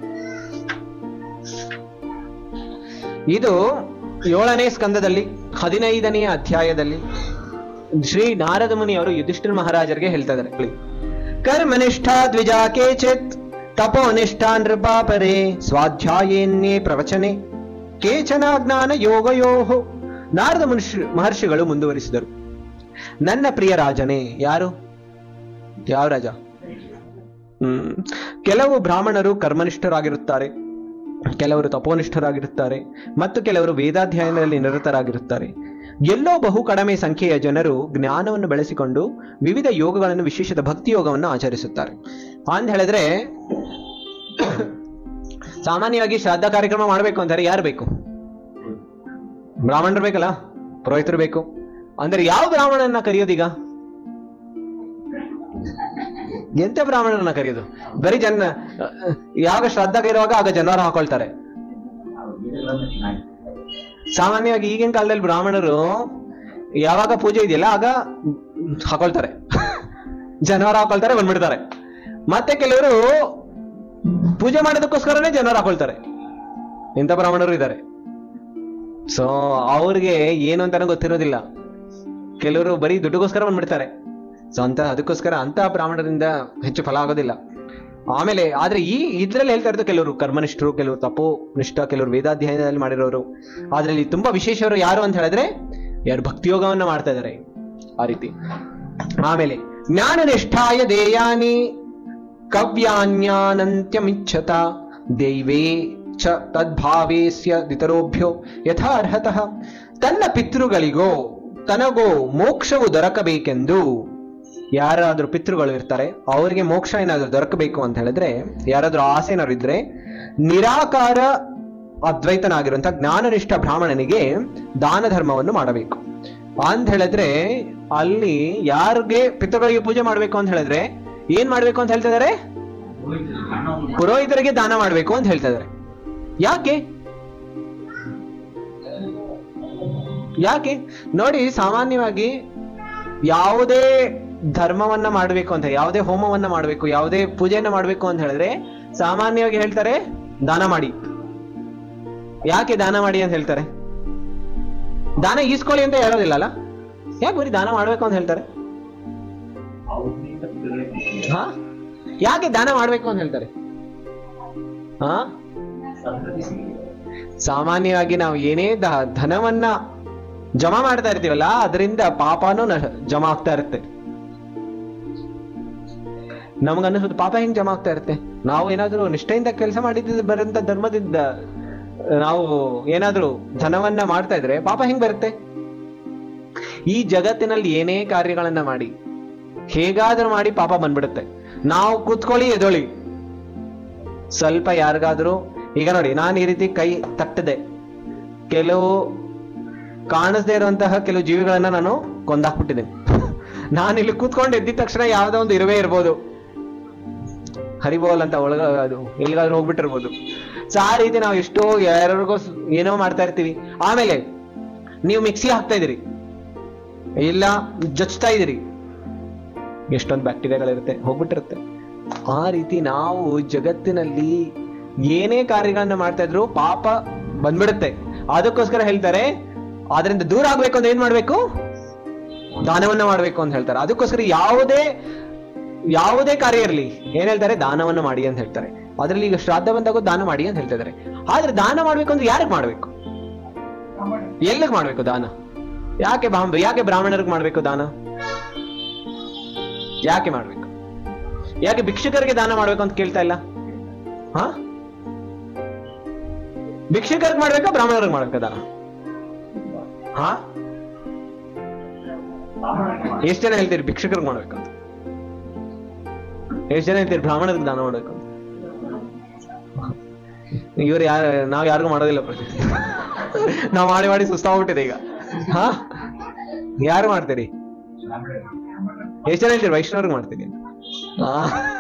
ಇದು ಏಳನೇ ಸ್ಕಂದದಲ್ಲಿ ಹದಿನೈದನೆಯ ಅಧ್ಯಾಯದಲ್ಲಿ ಶ್ರೀ ನಾರದ ಮುನಿ ಅವರು ಯುಧಿಷ್ಠಿರ ಮಹಾರಾಜರಿಗೆ ಹೇಳ್ತಾ ಇದ್ದಾರೆ ಹೇಳಿ. ಕರ್ಮನಿಷ್ಠ ದ್ವಿಜ ಕೇಚಿತ್ ತಪೋನಿಷ್ಠ ನೃಪಾಪರೇ ಸ್ವಾಧ್ಯಾಯೇನ್ಯೇ ಪ್ರವಚನೆ ಕೇಚನ ಜ್ಞಾನ ಯೋಗಯೋಹೋ ನಾರದ ಮನುಷ್ಯ ಮಹರ್ಷಿಗಳು ಮುಂದುವರಿಸಿದರು ನನ್ನ ಪ್ರಿಯ ರಾಜನೇ ಯಾರು ಯಾವ ರಾಜ ಹ್ಮ್ ಕೆಲವು ಬ್ರಾಹ್ಮಣರು ಕರ್ಮನಿಷ್ಠರಾಗಿರುತ್ತಾರೆ ಕೆಲವರು ತಪೋನಿಷ್ಠರಾಗಿರುತ್ತಾರೆ ಮತ್ತು ಕೆಲವರು ವೇದಾಧ್ಯಯನದಲ್ಲಿ ನಿರತರಾಗಿರುತ್ತಾರೆ ಎಲ್ಲೋ ಬಹು ಕಡಿಮೆ ಸಂಖ್ಯೆಯ ಜನರು ಜ್ಞಾನವನ್ನು ಬೆಳೆಸಿಕೊಂಡು ವಿವಿಧ ಯೋಗಗಳನ್ನು ವಿಶೇಷದ ಭಕ್ತಿ ಯೋಗವನ್ನು ಆಚರಿಸುತ್ತಾರೆ ಅಂತ ಹೇಳಿದ್ರೆ ಸಾಮಾನ್ಯವಾಗಿ ಶ್ರಾದ್ದ ಕಾರ್ಯಕ್ರಮ ಮಾಡಬೇಕು ಅಂತಾರೆ ಯಾರು ಬೇಕು ಬ್ರಾಹ್ಮಣರು ಬೇಕಲ್ಲ ಪುರೋಹಿತರು ಬೇಕು ಅಂದ್ರೆ ಯಾವ ಬ್ರಾಹ್ಮಣನ ಕರೆಯೋದೀಗ ಎಂತ ಬ್ರಾಹ್ಮಣರನ್ನ ಕರೆಯೋದು ಬರೀ ಜನ ಯಾವಾಗ ಶ್ರದ್ಧಾಗ ಇರುವಾಗ ಆಗ ಜನರು ಹಾಕೊಳ್ತಾರೆ ಸಾಮಾನ್ಯವಾಗಿ ಈಗಿನ ಕಾಲದಲ್ಲಿ ಬ್ರಾಹ್ಮಣರು ಯಾವಾಗ ಪೂಜೆ ಇದೆಯಲ್ಲ ಆಗ ಹಾಕೊಳ್ತಾರೆ ಜನವರ ಹಾಕೊಳ್ತಾರೆ ಬಂದ್ಬಿಡ್ತಾರೆ ಮತ್ತೆ ಕೆಲವರು ಪೂಜೆ ಮಾಡೋದಕ್ಕೋಸ್ಕರನೇ ಜನರು ಹಾಕೊಳ್ತಾರೆ ಇಂಥ ಬ್ರಾಹ್ಮಣರು ಇದ್ದಾರೆ ಸೊ ಅವ್ರಿಗೆ ಏನು ಅಂತಾನೆ ಗೊತ್ತಿರೋದಿಲ್ಲ ಕೆಲವರು ಬರೀ ದುಡ್ಡುಗೋಸ್ಕರ ಬಂದ್ಬಿಡ್ತಾರೆ ಸೊ ಅಂತ ಅದಕ್ಕೋಸ್ಕರ ಅಂತ ಬ್ರಾಹ್ಮಣರಿಂದ ಹೆಚ್ಚು ಫಲ ಆಗೋದಿಲ್ಲ ಆಮೇಲೆ ಆದ್ರೆ ಈ ಇದ್ರಲ್ಲಿ ಹೇಳ್ತಾ ಇರೋದು ಕೆಲವರು ಕರ್ಮನಿಷ್ಠರು ಕೆಲವರು ತಪೋ ನಿಷ್ಠ ಕೆಲವರು ವೇದಾಧ್ಯಯನದಲ್ಲಿ ಮಾಡಿರೋರು ಅದ್ರಲ್ಲಿ ತುಂಬಾ ವಿಶೇಷವರು ಯಾರು ಅಂತ ಹೇಳಿದ್ರೆ ಯಾರು ಭಕ್ತಿಯೋಗವನ್ನ ಮಾಡ್ತಾ ಇದಾರೆ ಆ ರೀತಿ ಆಮೇಲೆ ಜ್ಞಾನ ನಿಷ್ಠಾಯ ದೇಯಾನಿ ಕವ್ಯಾನ್ಯಾನಂತ್ಯಮಿಚ್ಛತ ದೈವೇ ಚ ತದ್ಭಾವೇಸ್ಯ ದಿತರೋಭ್ಯೋ ಯಥಾ ಅರ್ಹತಃ ತನ್ನ ಪಿತೃಗಳಿಗೋ ತನಗೋ ಮೋಕ್ಷವು ದೊರಕಬೇಕೆಂದು ಯಾರಾದ್ರೂ ಪಿತೃಗಳು ಇರ್ತಾರೆ ಅವರಿಗೆ ಮೋಕ್ಷ ಏನಾದ್ರು ದೊರಕಬೇಕು ಅಂತ ಹೇಳಿದ್ರೆ ಯಾರಾದ್ರೂ ಆಸೆ ಏನಾದ್ರು ಇದ್ರೆ ನಿರಾಕಾರ ಅದ್ವೈತನಾಗಿರುವಂತ ಜ್ಞಾನನಿಷ್ಠ ಬ್ರಾಹ್ಮಣನಿಗೆ ದಾನ ಧರ್ಮವನ್ನು ಮಾಡಬೇಕು ಅಂತ ಹೇಳಿದ್ರೆ ಅಲ್ಲಿ ಯಾರಿಗೆ ಪಿತೃಗಳಿಗೆ ಪೂಜೆ ಮಾಡ್ಬೇಕು ಅಂತ ಹೇಳಿದ್ರೆ ಏನ್ ಮಾಡ್ಬೇಕು ಅಂತ ಹೇಳ್ತಾ ಇದಾರೆ ಪುರೋಹಿತರಿಗೆ ದಾನ ಮಾಡ್ಬೇಕು ಅಂತ ಹೇಳ್ತಾ ಇದಾರೆ ಯಾಕೆ ಯಾಕೆ ನೋಡಿ ಸಾಮಾನ್ಯವಾಗಿ ಯಾವುದೇ ಧರ್ಮವನ್ನ ಮಾಡಬೇಕು ಅಂತ ಯಾವುದೇ ಹೋಮವನ್ನ ಮಾಡಬೇಕು ಯಾವುದೇ ಪೂಜೆಯನ್ನ ಮಾಡಬೇಕು ಅಂತ ಹೇಳಿದ್ರೆ ಸಾಮಾನ್ಯವಾಗಿ ಹೇಳ್ತಾರೆ ದಾನ ಮಾಡಿ ಯಾಕೆ ದಾನ ಮಾಡಿ ಅಂತ ಹೇಳ್ತಾರೆ ದಾನ ಈಸ್ಕೊಳ್ಳಿ ಅಂತ ಹೇಳೋದಿಲ್ಲ ಅಲ್ಲ ಯಾಕೆ ಬರೀ ದಾನ ಮಾಡ್ಬೇಕು ಅಂತ ಹೇಳ್ತಾರೆ ಹಾ ಯಾಕೆ ದಾನ ಮಾಡ್ಬೇಕು ಅಂತ ಹೇಳ್ತಾರೆ ಹಾ ಸಾಮಾನ್ಯವಾಗಿ ನಾವು ಏನೇ ದ- ಧನವನ್ನ ಜಮಾ ಮಾಡ್ತಾ ಇರ್ತೀವಲ್ಲ ಅದರಿಂದ ಪಾಪನೂ ನ- ಜಮಾ ಆಗ್ತಾ ಇರುತ್ತೆ ನಮಗನ್ನಿಸೋದು ಪಾಪ ಹೆಂಗ್ ಜಮಾ ಆಗ್ತಾ ಇರುತ್ತೆ ನಾವು ಏನಾದ್ರೂ ನಿಷ್ಠೆಯಿಂದ ಕೆಲಸ ಮಾಡಿದ್ದು ಬರಂತ ಧರ್ಮದಿಂದ ನಾವು ಏನಾದ್ರೂ ಧನವನ್ನ ಮಾಡ್ತಾ ಇದ್ರೆ ಪಾಪ ಹೆಂಗ್ ಬರುತ್ತೆ ಈ ಜಗತ್ತಿನಲ್ಲಿ ಏನೇ ಕಾರ್ಯಗಳನ್ನ ಮಾಡಿ ಹೇಗಾದ್ರೂ ಮಾಡಿ ಪಾಪ ಬಂದ್ಬಿಡುತ್ತೆ ನಾವು ಕೂತ್ಕೊಳ್ಳಿ ಎದೊಳಿ ಸ್ವಲ್ಪ ಯಾರಿಗಾದ್ರೂ ಈಗ ನೋಡಿ ನಾನು ಈ ರೀತಿ ಕೈ ತಟ್ಟದೆ ಕೆಲವು ಕಾಣಿಸದೇ ಇರುವಂತಹ ಕೆಲವು ಜೀವಿಗಳನ್ನ ನಾನು ಕೊಂದಾಕ್ಬಿಟ್ಟಿದ್ದೀನಿ ನಾನು ಇಲ್ಲಿ ಕೂತ್ಕೊಂಡು ಎದ್ದಿದ ತಕ್ಷಣ ಯಾವ್ದೋ ಒಂದು ಇರುವೆ ಇರ್ಬೋದು ಹರಿಬೋಲ್ ಅಂತ ಒಳಗ ಅದು ಎಲ್ಲಿಗಾದ್ರೂ ಹೋಗ್ಬಿಟ್ಟಿರ್ಬೋದು ಸೊ ಆ ರೀತಿ ನಾವು ಎಷ್ಟೋ ಯಾರಿಗೋ ಸ್- ಏನೋ ಮಾಡ್ತಾ ಇರ್ತೀವಿ ಆಮೇಲೆ ನೀವು ಮಿಕ್ಸಿ ಹಾಕ್ತಾ ಇದೀರಿ ಇಲ್ಲ ಜಚ್ತಾ ಇದೀರಿ ಎಷ್ಟೊಂದು ಬ್ಯಾಕ್ಟೀರಿಯಾಗಳಿರುತ್ತೆ ಹೋಗ್ಬಿಟ್ಟಿರುತ್ತೆ ಆ ರೀತಿ ನಾವು ಜಗತ್ತಿನಲ್ಲಿ ಏನೇ ಕಾರ್ಯಗಳನ್ನ ಮಾಡ್ತಾ ಇದ್ರು ಪಾಪ ಬಂದ್ಬಿಡುತ್ತೆ ಅದಕ್ಕೋಸ್ಕರ ಹೇಳ್ತಾರೆ ಅದರಿಂದ ದೂರ ಆಗ್ಬೇಕು ಅಂದ್ರೆ ಏನ್ ಮಾಡ್ಬೇಕು ದಾನವನ್ನ ಮಾಡ್ಬೇಕು ಅಂತ ಹೇಳ್ತಾರೆ ಅದಕ್ಕೋಸ್ಕರ ಯಾವುದೇ ಯಾವುದೇ ಕಾರ್ಯ ಇರಲಿ ಏನ್ ಹೇಳ್ತಾರೆ ದಾನವನ್ನ ಮಾಡಿ ಅಂತ ಹೇಳ್ತಾರೆ ಅದ್ರಲ್ಲಿ ಈಗ ಶ್ರಾದ್ದ ಬಂದಾಗ ದಾನ ಮಾಡಿ ಅಂತ ಹೇಳ್ತಾ ಇದಾರೆ ಆದ್ರೆ ದಾನ ಮಾಡ್ಬೇಕು ಅಂದ್ರೆ ಯಾರಿಗೆ ಮಾಡ್ಬೇಕು ಎಲ್ಲಿಗೆ ಮಾಡ್ಬೇಕು ದಾನ ಯಾಕೆ ಬಾಂಬ್ ಯಾಕೆ ಬ್ರಾಹ್ಮಣರಿಗೆ ಮಾಡ್ಬೇಕು ದಾನ ಯಾಕೆ ಮಾಡ್ಬೇಕು ಯಾಕೆ ಭಿಕ್ಷುಕರಿಗೆ ದಾನ ಮಾಡ್ಬೇಕು ಅಂತ ಕೇಳ್ತಾ ಇಲ್ಲ ಹಾ ಭಿಕ್ಷುಕರಿಗೆ ಮಾಡ್ಬೇಕಾ ಬ್ರಾಹ್ಮಣರಿಗೆ ಮಾಡ್ಬೇಕಾ ದಾನ ಹಾ ಎಷ್ಟ್ ಜನ ಹೇಳ್ತೀರಿ ಭಿಕ್ಷುಕರಿಗೆ ಮಾಡ್ಬೇಕು ಅಂತ ಎಷ್ಟ್ ಜನ ಹೇಳ್ತೀರಿ ಬ್ರಾಹ್ಮಣರಿಗೆ ದಾನ ಮಾಡ್ಬೇಕು ಅಂತ ಇವ್ರು ಯಾರ ನಾವ್ ಯಾರಿಗೂ ಮಾಡೋದಿಲ್ಲ ಪ್ರತಿ ನಾವ್ ಮಾಡಿ ಮಾಡಿ ಸುಸ್ತಾಗ್ಬಿಟ್ಟಿದೆ ಈಗ ಹಾ ಯಾರು ಮಾಡ್ತೀರಿ ಎಷ್ಟ್ ಜನ ಹೇಳ್ತೀರಿ ವೈಷ್ಣವ್ರಿಗೆ ಮಾಡ್ತೀನಿ ಆ.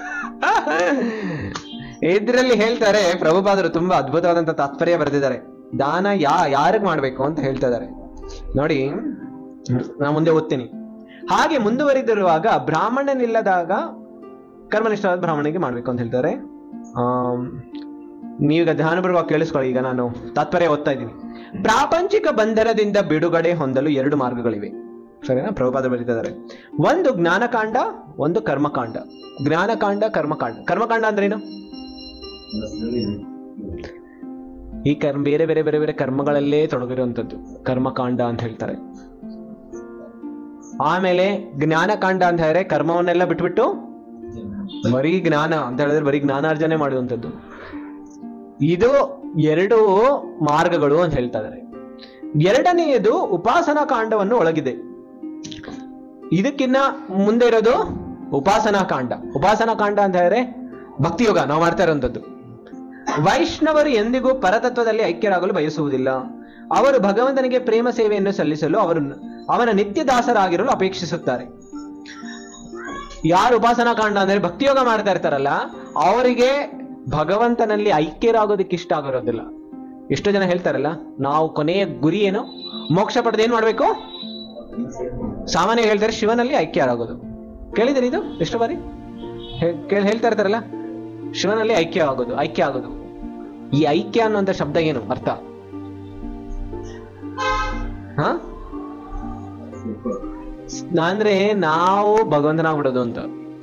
ಇದ್ರಲ್ಲಿ ಹೇಳ್ತಾರೆ ಪ್ರಭುಪಾದರು ತುಂಬಾ ಅದ್ಭುತವಾದಂತ ತಾತ್ಪರ್ಯ ಬರೆದಿದ್ದಾರೆ ದಾನ ಯಾ ಯಾರಿಗ್ ಮಾಡ್ಬೇಕು ಅಂತ ಹೇಳ್ತಾ ಇದ್ದಾರೆ ನೋಡಿ ನಾ ಮುಂದೆ ಓದ್ತೀನಿ ಹಾಗೆ ಮುಂದುವರಿದಿರುವಾಗ ಬ್ರಾಹ್ಮಣನಿಲ್ಲದಾಗ ಕರ್ಮನಿಷ್ಠವಾದ ಬ್ರಾಹ್ಮಣಿಗೆ ಮಾಡ್ಬೇಕು ಅಂತ ಹೇಳ್ತಾರೆ ಆಮ್, ನೀವೀಗ ಧ್ಯಾನಪೂರ್ವಕ ಕೇಳಿಸ್ಕೊಳ್ಳಿ ಈಗ ನಾನು ತಾತ್ಪರ್ಯ ಓದ್ತಾ ಇದ್ದೀನಿ ಪ್ರಾಪಂಚಿಕ ಬಂಧನದಿಂದ ಬಿಡುಗಡೆ ಹೊಂದಲು ಎರಡು ಮಾರ್ಗಗಳಿವೆ ಸರಿನಾ ಪ್ರಭುಪಾದ ಬರೀತಿದ್ದಾರೆ ಒಂದು ಜ್ಞಾನಕಾಂಡ ಒಂದು ಕರ್ಮಕಾಂಡ ಜ್ಞಾನಕಾಂಡ ಕರ್ಮಕಾಂಡ ಕರ್ಮಕಾಂಡ ಅಂದ್ರೇನು ಈ ಕರ್ಮ ಬೇರೆ ಬೇರೆ ಬೇರೆ ಬೇರೆ ಕರ್ಮಗಳಲ್ಲೇ ತೊಡಗಿರುವಂಥದ್ದು ಕರ್ಮಕಾಂಡ ಅಂತ ಹೇಳ್ತಾರೆ ಆಮೇಲೆ ಜ್ಞಾನಕಾಂಡ ಅಂತ ಹೇಳಿದ್ರೆ ಕರ್ಮವನ್ನೆಲ್ಲ ಬಿಟ್ಬಿಟ್ಟು ಬರೀ ಜ್ಞಾನ ಅಂತ ಹೇಳಿದ್ರೆ ಬರೀ ಜ್ಞಾನಾರ್ಜನೆ ಮಾಡುವಂಥದ್ದು ಇದು ಎರಡು ಮಾರ್ಗಗಳು ಅಂತ ಹೇಳ್ತಾ ಇದ್ದಾರೆ ಎರಡನೆಯದು ಉಪಾಸನಾ ಕಾಂಡವನ್ನು ಒಳಗಿದೆ ಇದಕ್ಕಿನ್ನ ಮುಂದೆ ಇರೋದು ಉಪಾಸನಾ ಕಾಂಡ ಉಪಾಸನಾ ಕಾಂಡ ಅಂತ ಹೇಳಿದ್ರೆ ಭಕ್ತಿಯೋಗ ನಾವು ಮಾಡ್ತಾ ಇರುವಂಥದ್ದು ವೈಷ್ಣವರು ಎಂದಿಗೂ ಪರತತ್ವದಲ್ಲಿ ಐಕ್ಯರಾಗಲು ಬಯಸುವುದಿಲ್ಲ ಅವರು ಭಗವಂತನಿಗೆ ಪ್ರೇಮ ಸೇವೆಯನ್ನು ಸಲ್ಲಿಸಲು ಅವರು ಅವನ ನಿತ್ಯ ದಾಸರಾಗಿರಲು ಅಪೇಕ್ಷಿಸುತ್ತಾರೆ ಯಾರು ಉಪಾಸನಾ ಕಾಂಡ ಅಂದ್ರೆ ಭಕ್ತಿಯೋಗ ಮಾಡ್ತಾ ಇರ್ತಾರಲ್ಲ ಅವರಿಗೆ ಭಗವಂತನಲ್ಲಿ ಐಕ್ಯರಾಗೋದಕ್ಕೆ ಇಷ್ಟ ಆಗಿರೋದಿಲ್ಲ ಎಷ್ಟೋ ಜನ ಹೇಳ್ತಾರಲ್ಲ ನಾವು ಕೊನೆಯ ಗುರಿ ಏನು ಮೋಕ್ಷ ಪಡೆದು ಏನ್ ಮಾಡ್ಬೇಕು ಸಾಮಾನ್ಯ ಹೇಳ್ತಾರೆ ಶಿವನಲ್ಲಿ ಐಕ್ಯರಾಗೋದು ಕೇಳಿದಿರಿ ಇದು ಎಷ್ಟು ಬಾರಿ ಹೇ- ಕೇಳ್- ಹೇಳ್ತಾ ಇರ್ತಾರಲ್ಲ ಶಿವನಲ್ಲಿ ಐಕ್ಯ ಆಗೋದು ಐಕ್ಯ ಆಗೋದು ಈ ಐಕ್ಯ ಅನ್ನುವಂತ ಶಬ್ದ ಏನು ಅರ್ಥ ಹಾ ಅಂದ್ರೆ ನಾವು ಭಗವಂತನಾಗ್ಬಿಡೋದು ಅಂತ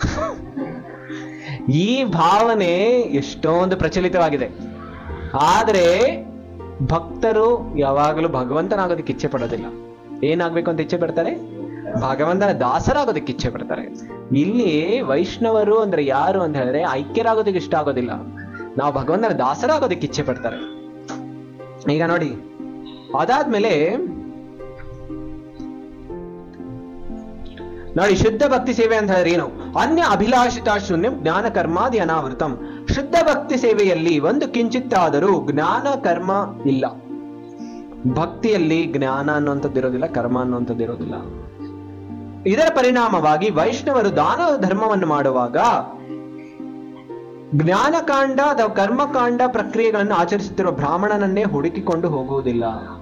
ಈ ಭಾವನೆ ಎಷ್ಟೊಂದು ಪ್ರಚಲಿತವಾಗಿದೆ ಆದ್ರೆ ಭಕ್ತರು ಯಾವಾಗಲೂ ಭಗವಂತನಾಗೋದಕ್ಕೆ ಇಚ್ಛೆ ಪಡೋದಿಲ್ಲ ಏನಾಗ್ಬೇಕು ಅಂತ ಇಚ್ಛೆ ಪಡ್ತಾರೆ ಭಗವಂತನ ದಾಸರಾಗೋದಕ್ಕೆ ಇಚ್ಛೆ ಪಡ್ತಾರೆ ಇಲ್ಲಿ ವೈಷ್ಣವರು ಅಂದ್ರೆ ಯಾರು ಅಂತ ಹೇಳಿದ್ರೆ ಐಕ್ಯರಾಗೋದಕ್ಕೆ ಇಷ್ಟ ಆಗೋದಿಲ್ಲ ನಾವು ಭಗವಂತನ ದಾಸರಾಗೋದಕ್ಕೆ ಇಚ್ಛೆ ಪಡ್ತಾರೆ ಈಗ ನೋಡಿ ಅದಾದ್ಮೇಲೆ ನೋಡಿ ಶುದ್ಧ ಭಕ್ತಿ ಸೇವೆ ಅಂತ ಹೇಳಿದ್ರೆ ಏನು ಅನ್ಯ ಅಭಿಲಾಷಿತ ಶೂನ್ಯ ಜ್ಞಾನ ಕರ್ಮಾದಿ ಅನಾವೃತಂ ಶುದ್ಧ ಭಕ್ತಿ ಸೇವೆಯಲ್ಲಿ ಒಂದು ಕಿಂಚಿತ್ತಾದರೂ ಜ್ಞಾನ ಕರ್ಮ ಇಲ್ಲ ಭಕ್ತಿಯಲ್ಲಿ ಜ್ಞಾನ ಅನ್ನುವಂಥದ್ದು ಇರೋದಿಲ್ಲ ಕರ್ಮ ಅನ್ನುವಂಥದ್ದು ಇರೋದಿಲ್ಲ ಇದರ ಪರಿಣಾಮವಾಗಿ ವೈಷ್ಣವರು ದಾನ ಧರ್ಮವನ್ನು ಮಾಡುವಾಗ ಜ್ಞಾನಕಾಂಡ ಅಥವಾ ಕರ್ಮಕಾಂಡ ಪ್ರಕ್ರಿಯೆಗಳನ್ನು ಆಚರಿಸುತ್ತಿರುವ ಬ್ರಾಹ್ಮಣನನ್ನೇ ಹುಡುಕಿಕೊಂಡು ಹೋಗುವುದಿಲ್ಲ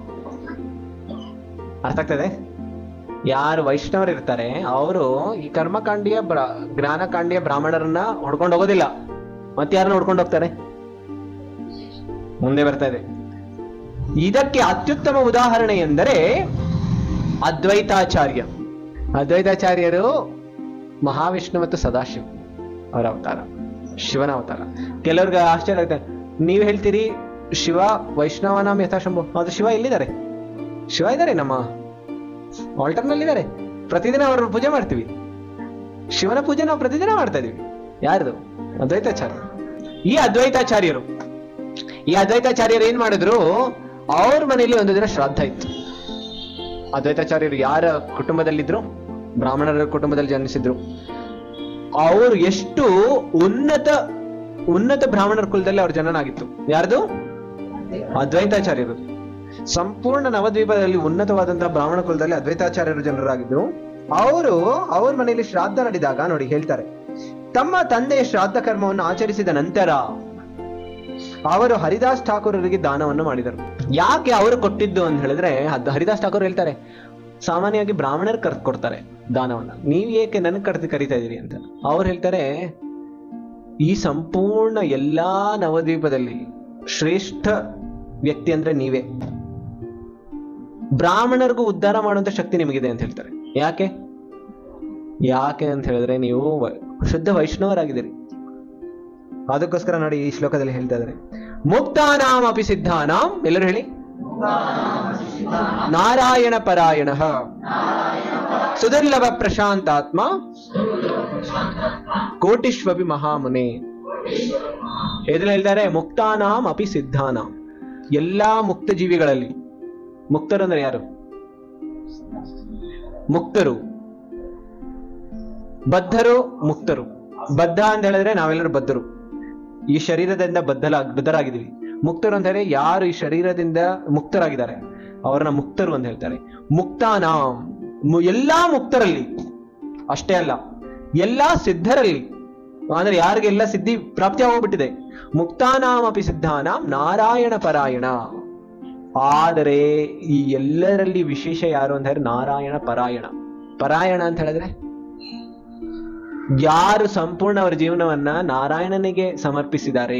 ಅರ್ಥ ಆಗ್ತದೆ ಯಾರು ವೈಷ್ಣವರು ಇರ್ತಾರೆ ಅವರು ಈ ಕರ್ಮಕಾಂಡಿಯ ಬ್ರ ಜ್ಞಾನಕಾಂಡಿಯ ಬ್ರಾಹ್ಮಣರನ್ನ ಹೊಡ್ಕೊಂಡು ಹೋಗೋದಿಲ್ಲ ಮತ್ತೆ ಯಾರನ್ನ ಹೊಡ್ಕೊಂಡು ಹೋಗ್ತಾರೆ ಮುಂದೆ ಬರ್ತಾ ಇದೆ ಇದಕ್ಕೆ ಅತ್ಯುತ್ತಮ ಉದಾಹರಣೆ ಎಂದರೆ ಅದ್ವೈತಾಚಾರ್ಯ ಅದ್ವೈತಾಚಾರ್ಯರು ಮಹಾವಿಷ್ಣು ಮತ್ತು ಸದಾಶಿವ ಅವರ ಅವತಾರ ಶಿವನ ಅವತಾರ ಕೆಲವ್ರಿಗೆ ಆಶ್ಚರ್ಯ ಆಗುತ್ತೆ ನೀವು ಹೇಳ್ತೀರಿ ಶಿವ ವೈಷ್ಣವನಾಮ ಯಥಾಶಂಭು ಅದು ಶಿವ ಎಲ್ಲಿದ್ದಾರೆ ಶಿವ ಇದ್ದಾರೆ ನಮ್ಮ ಆಲ್ಟರ್ ನಲ್ಲಿ ಇದ್ದಾರೆ ಪ್ರತಿದಿನ ಅವ್ರ ಪೂಜೆ ಮಾಡ್ತೀವಿ ಶಿವನ ಪೂಜೆ ನಾವು ಪ್ರತಿದಿನ ಮಾಡ್ತಾ ಇದೀವಿ ಯಾರ್ದು ಅದ್ವೈತಾಚಾರ್ಯ ಈ ಅದ್ವೈತಾಚಾರ್ಯರು ಈ ಅದ್ವೈತಾಚಾರ್ಯರು ಏನ್ ಮಾಡಿದ್ರು ಅವ್ರ ಮನೆಯಲ್ಲಿ ಒಂದು ದಿನ ಶ್ರಾದ್ದ ಇತ್ತು ಅದ್ವೈತಾಚಾರ್ಯರು ಯಾರ ಕುಟುಂಬದಲ್ಲಿದ್ರು ಬ್ರಾಹ್ಮಣರ ಕುಟುಂಬದಲ್ಲಿ ಜನಿಸಿದ್ರು ಅವರು ಎಷ್ಟು ಉನ್ನತ ಉನ್ನತ ಬ್ರಾಹ್ಮಣರ ಕುಲದಲ್ಲಿ ಅವ್ರ ಜನನಾಗಿತ್ತು ಯಾರ್ದು ಅದ್ವೈತಾಚಾರ್ಯರು ಸಂಪೂರ್ಣ ನವದ್ವೀಪದಲ್ಲಿ ಉನ್ನತವಾದಂತಹ ಬ್ರಾಹ್ಮಣ ಕುಲದಲ್ಲಿ ಅದ್ವೈತಾಚಾರ್ಯರು ಜನರಾಗಿದ್ರು ಅವರು ಅವ್ರ ಮನೆಯಲ್ಲಿ ಶ್ರಾದ್ದ ನಡೆದಾಗ ನೋಡಿ ಹೇಳ್ತಾರೆ ತಮ್ಮ ತಂದೆಯ ಶ್ರಾದ್ದ ಕರ್ಮವನ್ನು ಆಚರಿಸಿದ ನಂತರ ಅವರು ಹರಿದಾಸ್ ಠಾಕೂರರಿಗೆ ದಾನವನ್ನು ಮಾಡಿದರು ಯಾಕೆ ಅವರು ಕೊಟ್ಟಿದ್ದು ಅಂತ ಹೇಳಿದ್ರೆ ಅದು ಹರಿದಾಸ್ ಠಾಕೂರ್ ಹೇಳ್ತಾರೆ ಸಾಮಾನ್ಯವಾಗಿ ಬ್ರಾಹ್ಮಣರು ಕರ್ ಕೊಡ್ತಾರೆ ದಾನವನ್ನ ನೀವ್ ಏಕೆ ನನಗೆ ಕರೆದು ಕರಿತಾ ಇದೀರಿ ಅಂತ ಅವ್ರು ಹೇಳ್ತಾರೆ ಈ ಸಂಪೂರ್ಣ ಎಲ್ಲಾ ನವದ್ವೀಪದಲ್ಲಿ ಶ್ರೇಷ್ಠ ವ್ಯಕ್ತಿ ಅಂದ್ರೆ ನೀವೇ ಬ್ರಾಹ್ಮಣರಿಗೂ ಉದ್ಧಾರ ಮಾಡುವಂತ ಶಕ್ತಿ ನಿಮಗಿದೆ ಅಂತ ಹೇಳ್ತಾರೆ ಯಾಕೆ ಯಾಕೆ ಅಂತ ಹೇಳಿದ್ರೆ ನೀವು ವ- ಶುದ್ಧ ವೈಷ್ಣವರಾಗಿದ್ದೀರಿ ಅದಕ್ಕೋಸ್ಕರ ನೋಡಿ ಈ ಶ್ಲೋಕದಲ್ಲಿ ಹೇಳ್ತಾ ಇದ್ದಾರೆ ಮುಕ್ತಾನಾಂ ಅಪಿ ಸಿದ್ಧಾನಾಂ ಎಲ್ಲರೂ ಹೇಳಿ ನಾರಾಯಣ ಪರಾಯಣ ಸುದುರ್ಲಭ ಪ್ರಶಾಂತಾತ್ಮ ಕೋಟಿಶ್ವಪಿ ಮಹಾಮುನೆ ಎದುರು ಹೇಳ್ತಾರೆ ಮುಕ್ತಾನಾಂ ಅಪಿ ಸಿದ್ಧಾನಾಂ ಎಲ್ಲಾ ಮುಕ್ತ ಜೀವಿಗಳಲ್ಲಿ ಮುಕ್ತರು ಅಂದ್ರೆ ಯಾರು ಮುಕ್ತರು ಬದ್ಧರು ಮುಕ್ತರು ಬದ್ಧ ಅಂತ ಹೇಳಿದ್ರೆ ನಾವೆಲ್ಲರೂ ಬದ್ಧರು ಈ ಶರೀರದಿಂದ ಬದ್ಧಲ ಬದ್ಧರಾಗಿದ್ದೀವಿ ಮುಕ್ತರು ಅಂತ ಹೇಳಿದ್ರೆ ಯಾರು ಈ ಶರೀರದಿಂದ ಮುಕ್ತರಾಗಿದ್ದಾರೆ ಅವರನ್ನ ಮುಕ್ತರು ಅಂತ ಹೇಳ್ತಾರೆ ಮುಕ್ತಾನ ಎಲ್ಲಾ ಮುಕ್ತರಲ್ಲಿ ಅಷ್ಟೇ ಅಲ್ಲ ಎಲ್ಲಾ ಸಿದ್ಧರಲ್ಲಿ ಅಂದ್ರೆ ಯಾರಿಗೆಲ್ಲ ಸಿದ್ಧಿ ಪ್ರಾಪ್ತಿ ಆಗೋಗ್ಬಿಟ್ಟಿದೆ ಮುಕ್ತಾನಾಮಪಿ ಸಿದ್ಧಾನಾಂ ನಾರಾಯಣ ಪರಾಯಣ ಆದರೆ ಈ ಎಲ್ಲರಲ್ಲಿ ವಿಶೇಷ ಯಾರು ಅಂತ ಹೇಳಿದ್ರೆ ನಾರಾಯಣ ಪರಾಯಣ ಪರಾಯಣ ಅಂತ ಹೇಳಿದ್ರೆ ಯಾರು ಸಂಪೂರ್ಣ ಅವರ ಜೀವನವನ್ನ ನಾರಾಯಣನಿಗೆ ಸಮರ್ಪಿಸಿದ್ದಾರೆ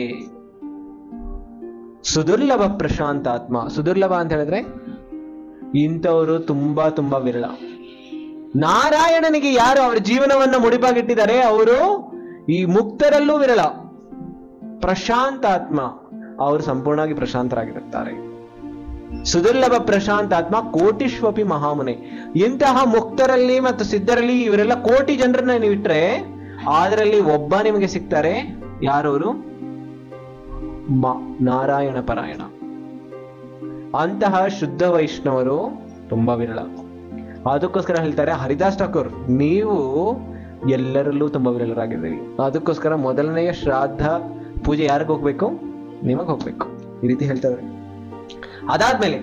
ಸುದುರ್ಲಭ ಪ್ರಶಾಂತಾತ್ಮ ಸುದುರ್ಲಭ ಅಂತ ಹೇಳಿದ್ರೆ ಇಂಥವರು ತುಂಬಾ ತುಂಬಾ ವಿರಳ ನಾರಾಯಣನಿಗೆ ಯಾರು ಅವರ ಜೀವನವನ್ನ ಮುಡಿಪಾಗಿಟ್ಟಿದ್ದಾರೆ ಅವರು ಈ ಮುಕ್ತರಲ್ಲೂ ವಿರಳ ಪ್ರಶಾಂತಾತ್ಮ ಅವರು ಸಂಪೂರ್ಣವಾಗಿ ಪ್ರಶಾಂತರಾಗಿರುತ್ತಾರೆ ಸುದುರ್ಲಭ ಪ್ರಶಾಂತಾತ್ಮ ಕೋಟಿಶ್ವಪಿ ಮಹಾಮುನೆ ಇಂತಹ ಮುಕ್ತರಲ್ಲಿ ಮತ್ತು ಸಿದ್ಧರಲ್ಲಿ ಇವರೆಲ್ಲ ಕೋಟಿ ಜನರನ್ನ ನೀವು ಇಟ್ರೆ ಅದರಲ್ಲಿ ಒಬ್ಬ ನಿಮಗೆ ಸಿಗ್ತಾರೆ ಯಾರವರು ಮ- ನಾರಾಯಣ ಪರಾಯಣ ಅಂತಹ ಶುದ್ಧ ವೈಷ್ಣವರು ತುಂಬಾ ವಿರಳ ಅದಕ್ಕೋಸ್ಕರ ಹೇಳ್ತಾರೆ ಹರಿದಾಸ್ ಠಾಕೂರ್ ನೀವು ಎಲ್ಲರಲ್ಲೂ ತುಂಬಾ ವಿರಳರಾಗಿದ್ದೀರಿ ಅದಕ್ಕೋಸ್ಕರ ಮೊದಲನೆಯ ಶ್ರಾದ್ದ ಪೂಜೆ ಯಾರಿಗ್ ಹೋಗ್ಬೇಕು ನಿಮಗ್ ಹೋಗ್ಬೇಕು ಈ ರೀತಿ ಹೇಳ್ತಾರೆ ಅದಾದ್ಮೇಲೆ